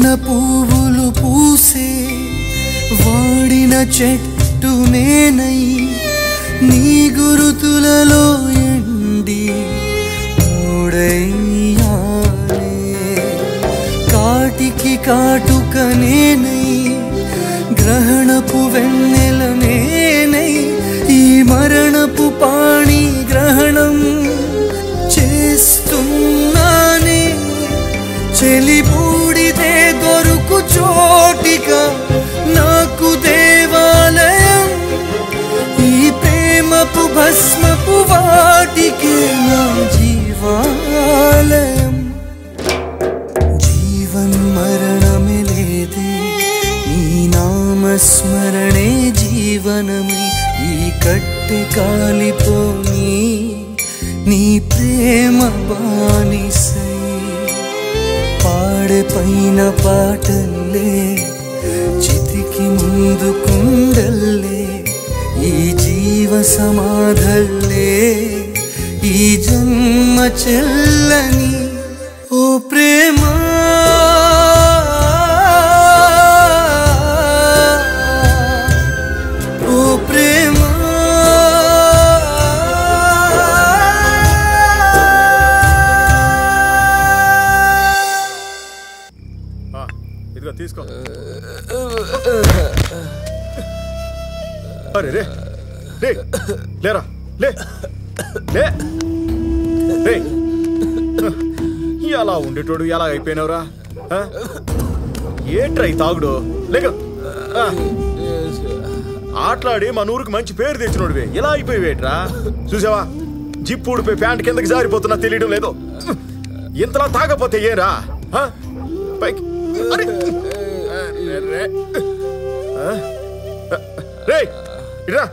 S19: వాడిన పువ్వులు పూసే వాడిన చెట్టు నేనై నీ గురుతులలో ఎండి మూడయ్యానే కాటికి కాటుక నేనై గ్రహణపు వెన్నెల నేనై ఈ మరణపు పాణి గ్రహణం చేస్తున్నానే చెలి బూడిదే దొరుకు చోటిగా నాకు దేవాలయం ఈ ప్రేమపు భస్మపు వాటికే నా జీవాలయం జీవన్ మరణమే లేదే నీ నామస్మరణే జీవనమే ఈ కట్టె కాలిపోని నీ ప్రేమ బానిసై పాడే పైన పాటల్లే చితికి ముందు కుండల్లే ఈ జీవ సమాధల్లే ఈ జన్మ చెల్లని ఓ ప్రేమ ఓ ప్రేమ
S9: ఇదిగో తీసుకో అరే రే రే లేరా లే లే రే ఎలా ఉండేటోడు ఎలా అయిపోయినవరా ఏంట్రా ఈ తాగుడు లేక ఆ. ఆటలాడి మన ఊరికి మంచి పేరు తెచ్చినోడివే ఎలా అయిపోయావేట్రా చూసావా జిప్పు ఊడిపోయి ప్యాంట్ కిందకి జారిపోతున్నా తెలియడం లేదు ఇంతలా తాగపోతే ఏరా ఆ? పైకి అరే అరే. ఆ? రేయ్ ఇరా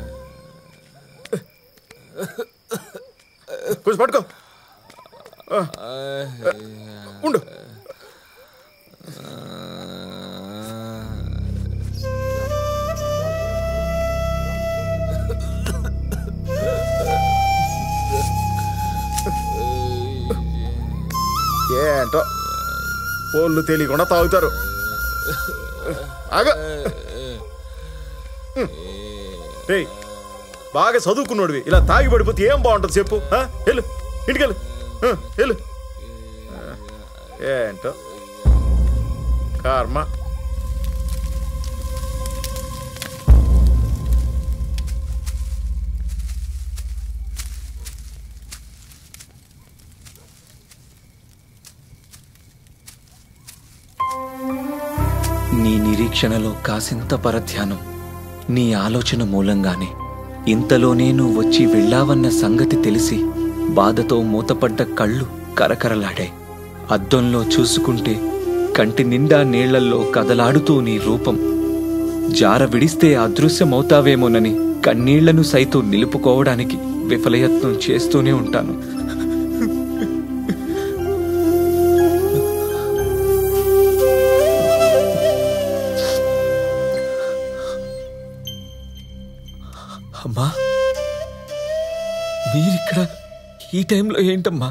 S9: కొంచెం పట్టుకో ఆ. ఉండు ఏంటో పోళ్ళు తెలియకుండా తాగుతారు ఆగ రేయ్ బాగా చదువుకున్నోడివి ఇలా తాగి పడిపోతే ఏం బాగుంటుంది చెప్పు ఆ? వెళ్ళు ఇంటికెళ్ళు ఆ, వెళ్ళు ఆ, ఏంటో కర్మ
S4: నీ నిరీక్షణలో కాసింత పరధ్యానం నీ ఆలోచన మూలంగానే ఇంతలోనే నువ్వు వచ్చి వెళ్ళావన్న సంగతి తెలిసి బాధతో మూతపడ్డ కళ్ళు కరకరలాడాయి అద్దంలో చూసుకుంటే కంటి నిండా నీళ్లల్లో కదలాడుతూ నీ రూపం జార విడిస్తే అదృశ్యమవుతావేమోనని కన్నీళ్లను సైతం నిలుపుకోవడానికి విఫలయత్నం చేస్తూనే ఉంటాను అమ్మా మీరిక్కడ ఈ టైంలో ఏంటమ్మా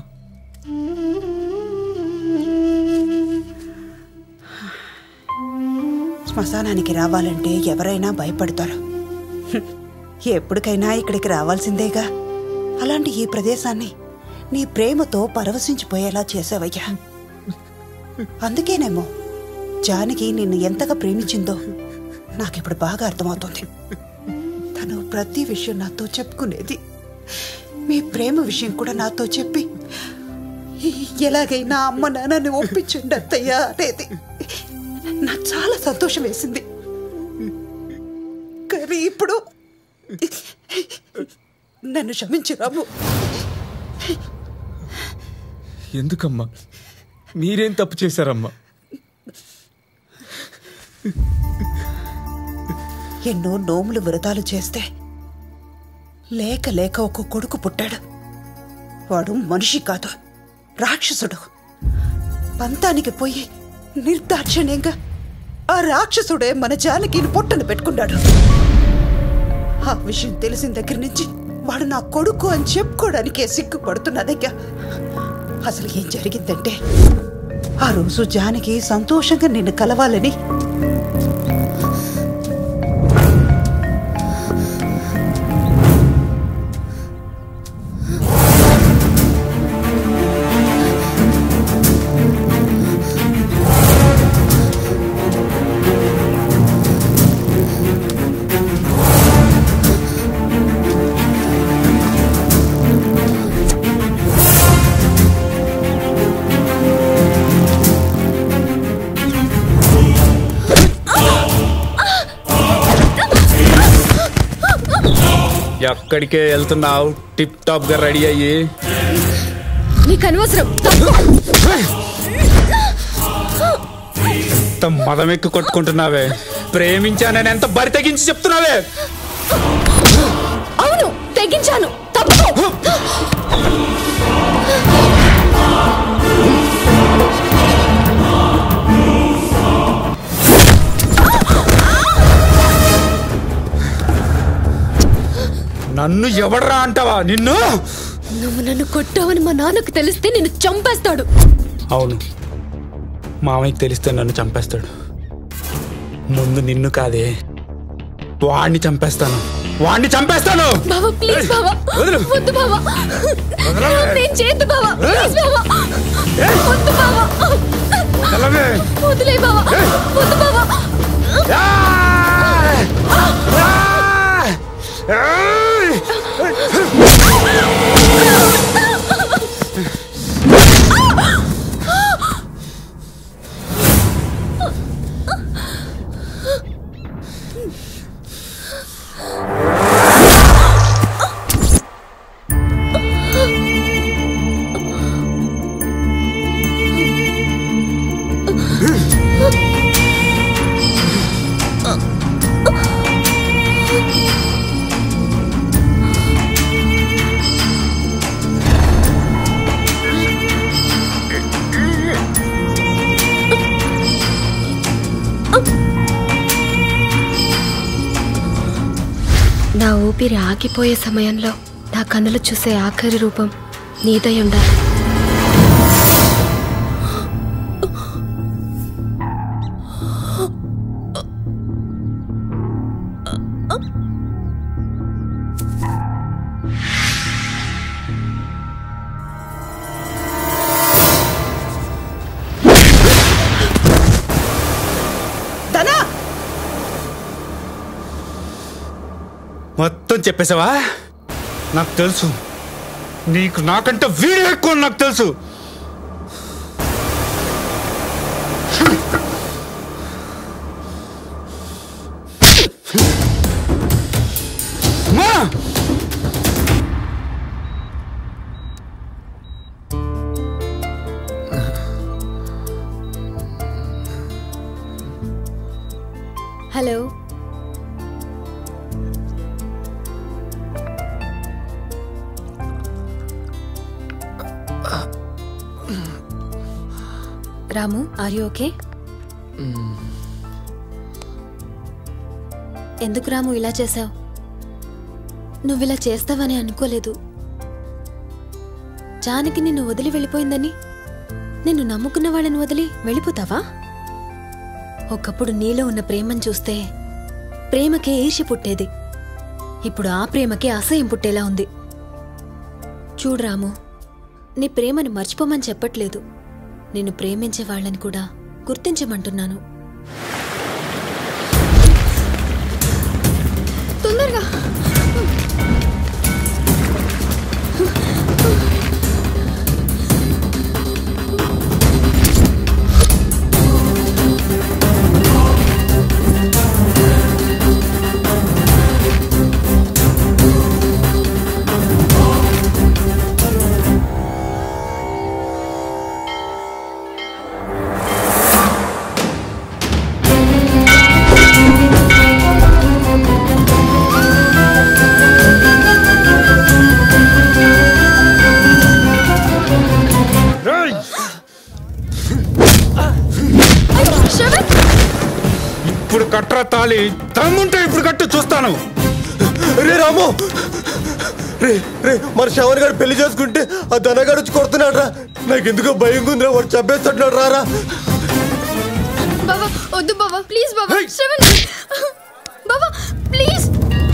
S17: శ్మశానానికి రావాలంటే ఎవరైనా భయపడతారు హ్మ్. ఎప్పటికైనా ఇక్కడికి రావాల్సిందేగా అలాంటి ఈ ప్రదేశాన్ని నీ ప్రేమతో పరవశించిపోయేలా చేసావయ్యా అందుకేనేమో జానకి నిన్ను ఎంతగా ప్రేమించిందో నాకిప్పుడు బాగా అర్థమవుతుంది తను ప్రతి విషయం నాతో చెప్పుకునేది మీ ప్రేమ విషయం కూడా నాతో చెప్పి ఎలాగైనా అమ్మ నాన్నని ఒప్పించండి అత్తయ్యా అనేది నాకు చాలా సంతోషం వేసింది కానీ ఇప్పుడు నన్ను క్షమించు రాము
S4: ఎందుకమ్మా మీరేం తప్పు చేశారమ్మా
S17: ఎన్నో నోములు వ్రతాలు చేస్తే లేక లేక ఒక కొడుకు పుట్టాడు వాడు మనిషి కాదు రాక్షసుడు పంతానికి పోయి నిర్దాక్షిణ్యంగా ఆ రాక్షసుడే మన జానకిని పొట్టను పెట్టుకున్నాడు ఆ విషయం తెలిసిన దగ్గర నుంచి వాడు నా కొడుకు అని చెప్పుకోవడానికే సిగ్గుపడుతున్నదయ్యా అసలు ఏం జరిగిందంటే ఆ రోజు జానకి సంతోషంగా నిన్ను కలవాలని
S8: ఎక్కడికే వెళ్తున్నావు టిప్ టాప్ గా రెడీ అయ్యి
S7: నీకు అనవసరం
S8: ఎంత మదమెక్కి కొట్టుకుంటున్నావే ప్రేమించానని ఎంత బరి తెగించి చెప్తున్నావే
S7: అవును తెగించాను తప్పు
S8: నన్ను ఎవడరా అంటావా నిన్ను
S7: నువ్వు నన్ను కొట్టావని మా నాన్నకు తెలిస్తే నిన్ను చంపేస్తాడు
S8: అవును మామయ్యకి తెలిస్తే నన్ను చంపేస్తాడు ముందు నిన్ను కాదే వాణ్ణి చంపేస్తాను వాణ్ణి చంపేస్తాను
S7: బావా ప్లీజ్ బావా
S8: వదిలు.
S7: వద్దు బావా
S8: వదలవే.
S7: నేను చేయొద్దు బావా ప్లీజ్ బావా వద్దు బావా
S8: వదలవే.
S7: వదిలే బావా వద్దు బావా నా ఊపిరి ఆగిపోయే సమయంలో నా కన్నులు చూసే ఆఖరి రూపం నీదై ఉండాలి
S17: ధనా
S8: మొత్తం చెప్పేశావా నాకు తెలుసు నీకు నాకంటే వీడు ఎక్కువ అని నాకు తెలుసు మా!
S15: Hello Ramu are you okay ఎందుకు రాము ఇలా చేశావు నువ్వు ఇలా చేస్తావని అనుకోలేదు జానకి నిన్ను వదిలి వెళ్ళిపోయిందని నిన్ను నమ్ముకున్న వాళ్ళని వదిలి వెళ్ళిపోతావా ఒకప్పుడు నీలో ఉన్న ప్రేమను చూస్తే ప్రేమకే ఈర్ష్య పుట్టేది ఇప్పుడు ఆ ప్రేమకే అసహ్యం పుట్టేలా ఉంది చూడు రాము నీ ప్రేమను మర్చిపోమని చెప్పట్లేదు నిన్ను ప్రేమించే వాళ్ళని కూడా గుర్తించమంటున్నాను
S7: తొందరగా
S8: ఇప్పుడు కట్రా తాళి తమ్ముంటే ఇప్పుడు కట్టు చూస్తాను
S4: రే రాము
S16: రే రే మన శవన్ గారు పెళ్లి చేసుకుంటే ఆ ధనగాడు వచ్చి కొడుతున్నాడు రా నాకు ఎందుకో భయం ఉందిరా వాడు చంపేస్తున్నాడు రారా
S7: బాబా వద్దు బాబా ప్లీజ్ బాబా శ్రవణ్ బాబా ప్లీజ్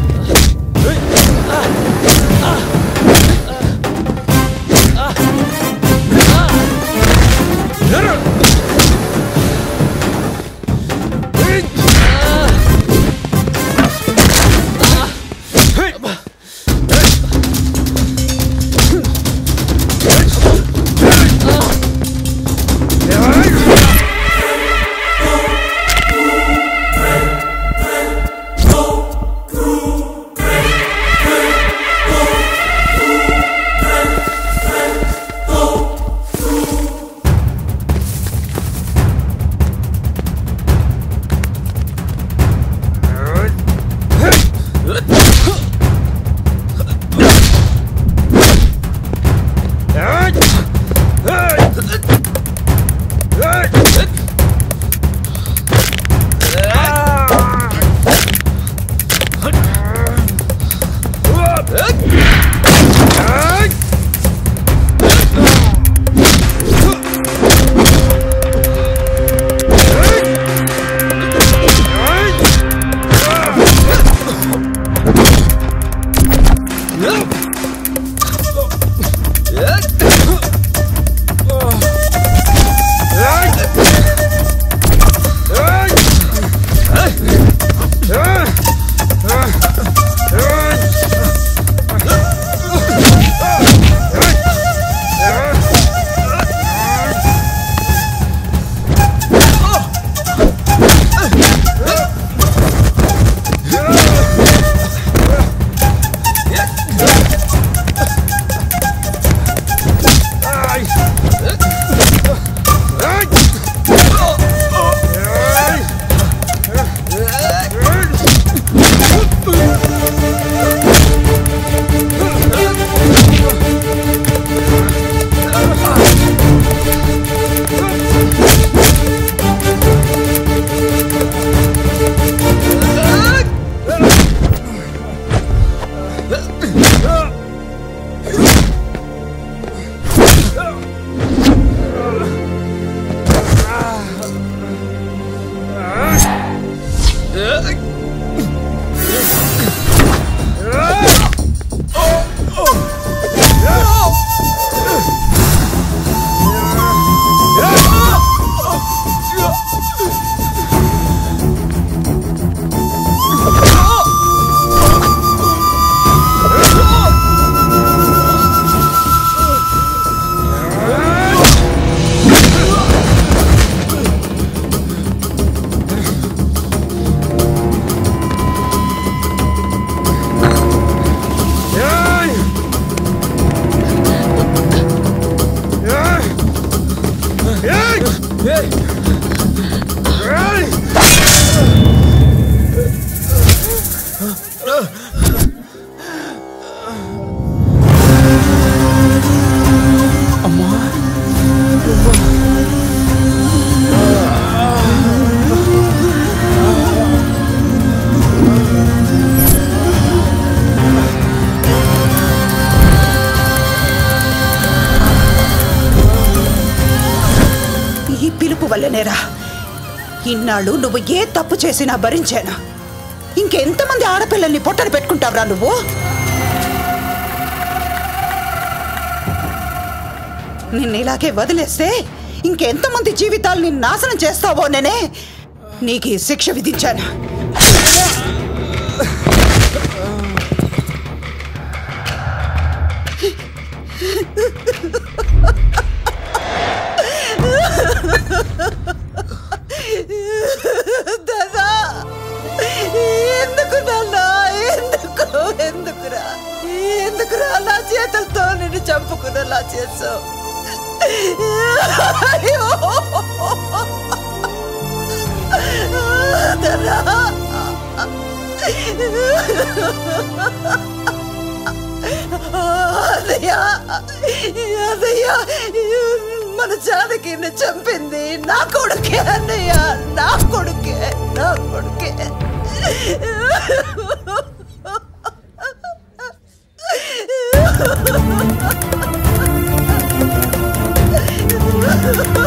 S17: ఈ పిలుపు వల్లనేరా ఇన్నాళ్ళు నువ్వు ఏ తప్పు చేసినా భరించాను ఇంకెంతమంది ఆడపిల్లల్ని పొట్టన పెట్టుకుంటావురా నువ్వు నిన్ను ఇలాగే వదిలేస్తే ఇంకెంతమంది జీవితాల్ని నాశనం చేస్తావో నేనే నీకు ఈ శిక్ష విధించాను దాదా ఎందుకు నాన్న ఎందుకు ఎందుకురా ఎందుకురా నా చేతులతో నిన్ను చంపుకునేలా చేసావు అయ్యో దాదా అదయ్యా అదయ్యా మన జానకి చంపింది నా కొడుకే అన్నయ్య నా కొడుకే నా కొడుకే
S14: ఆ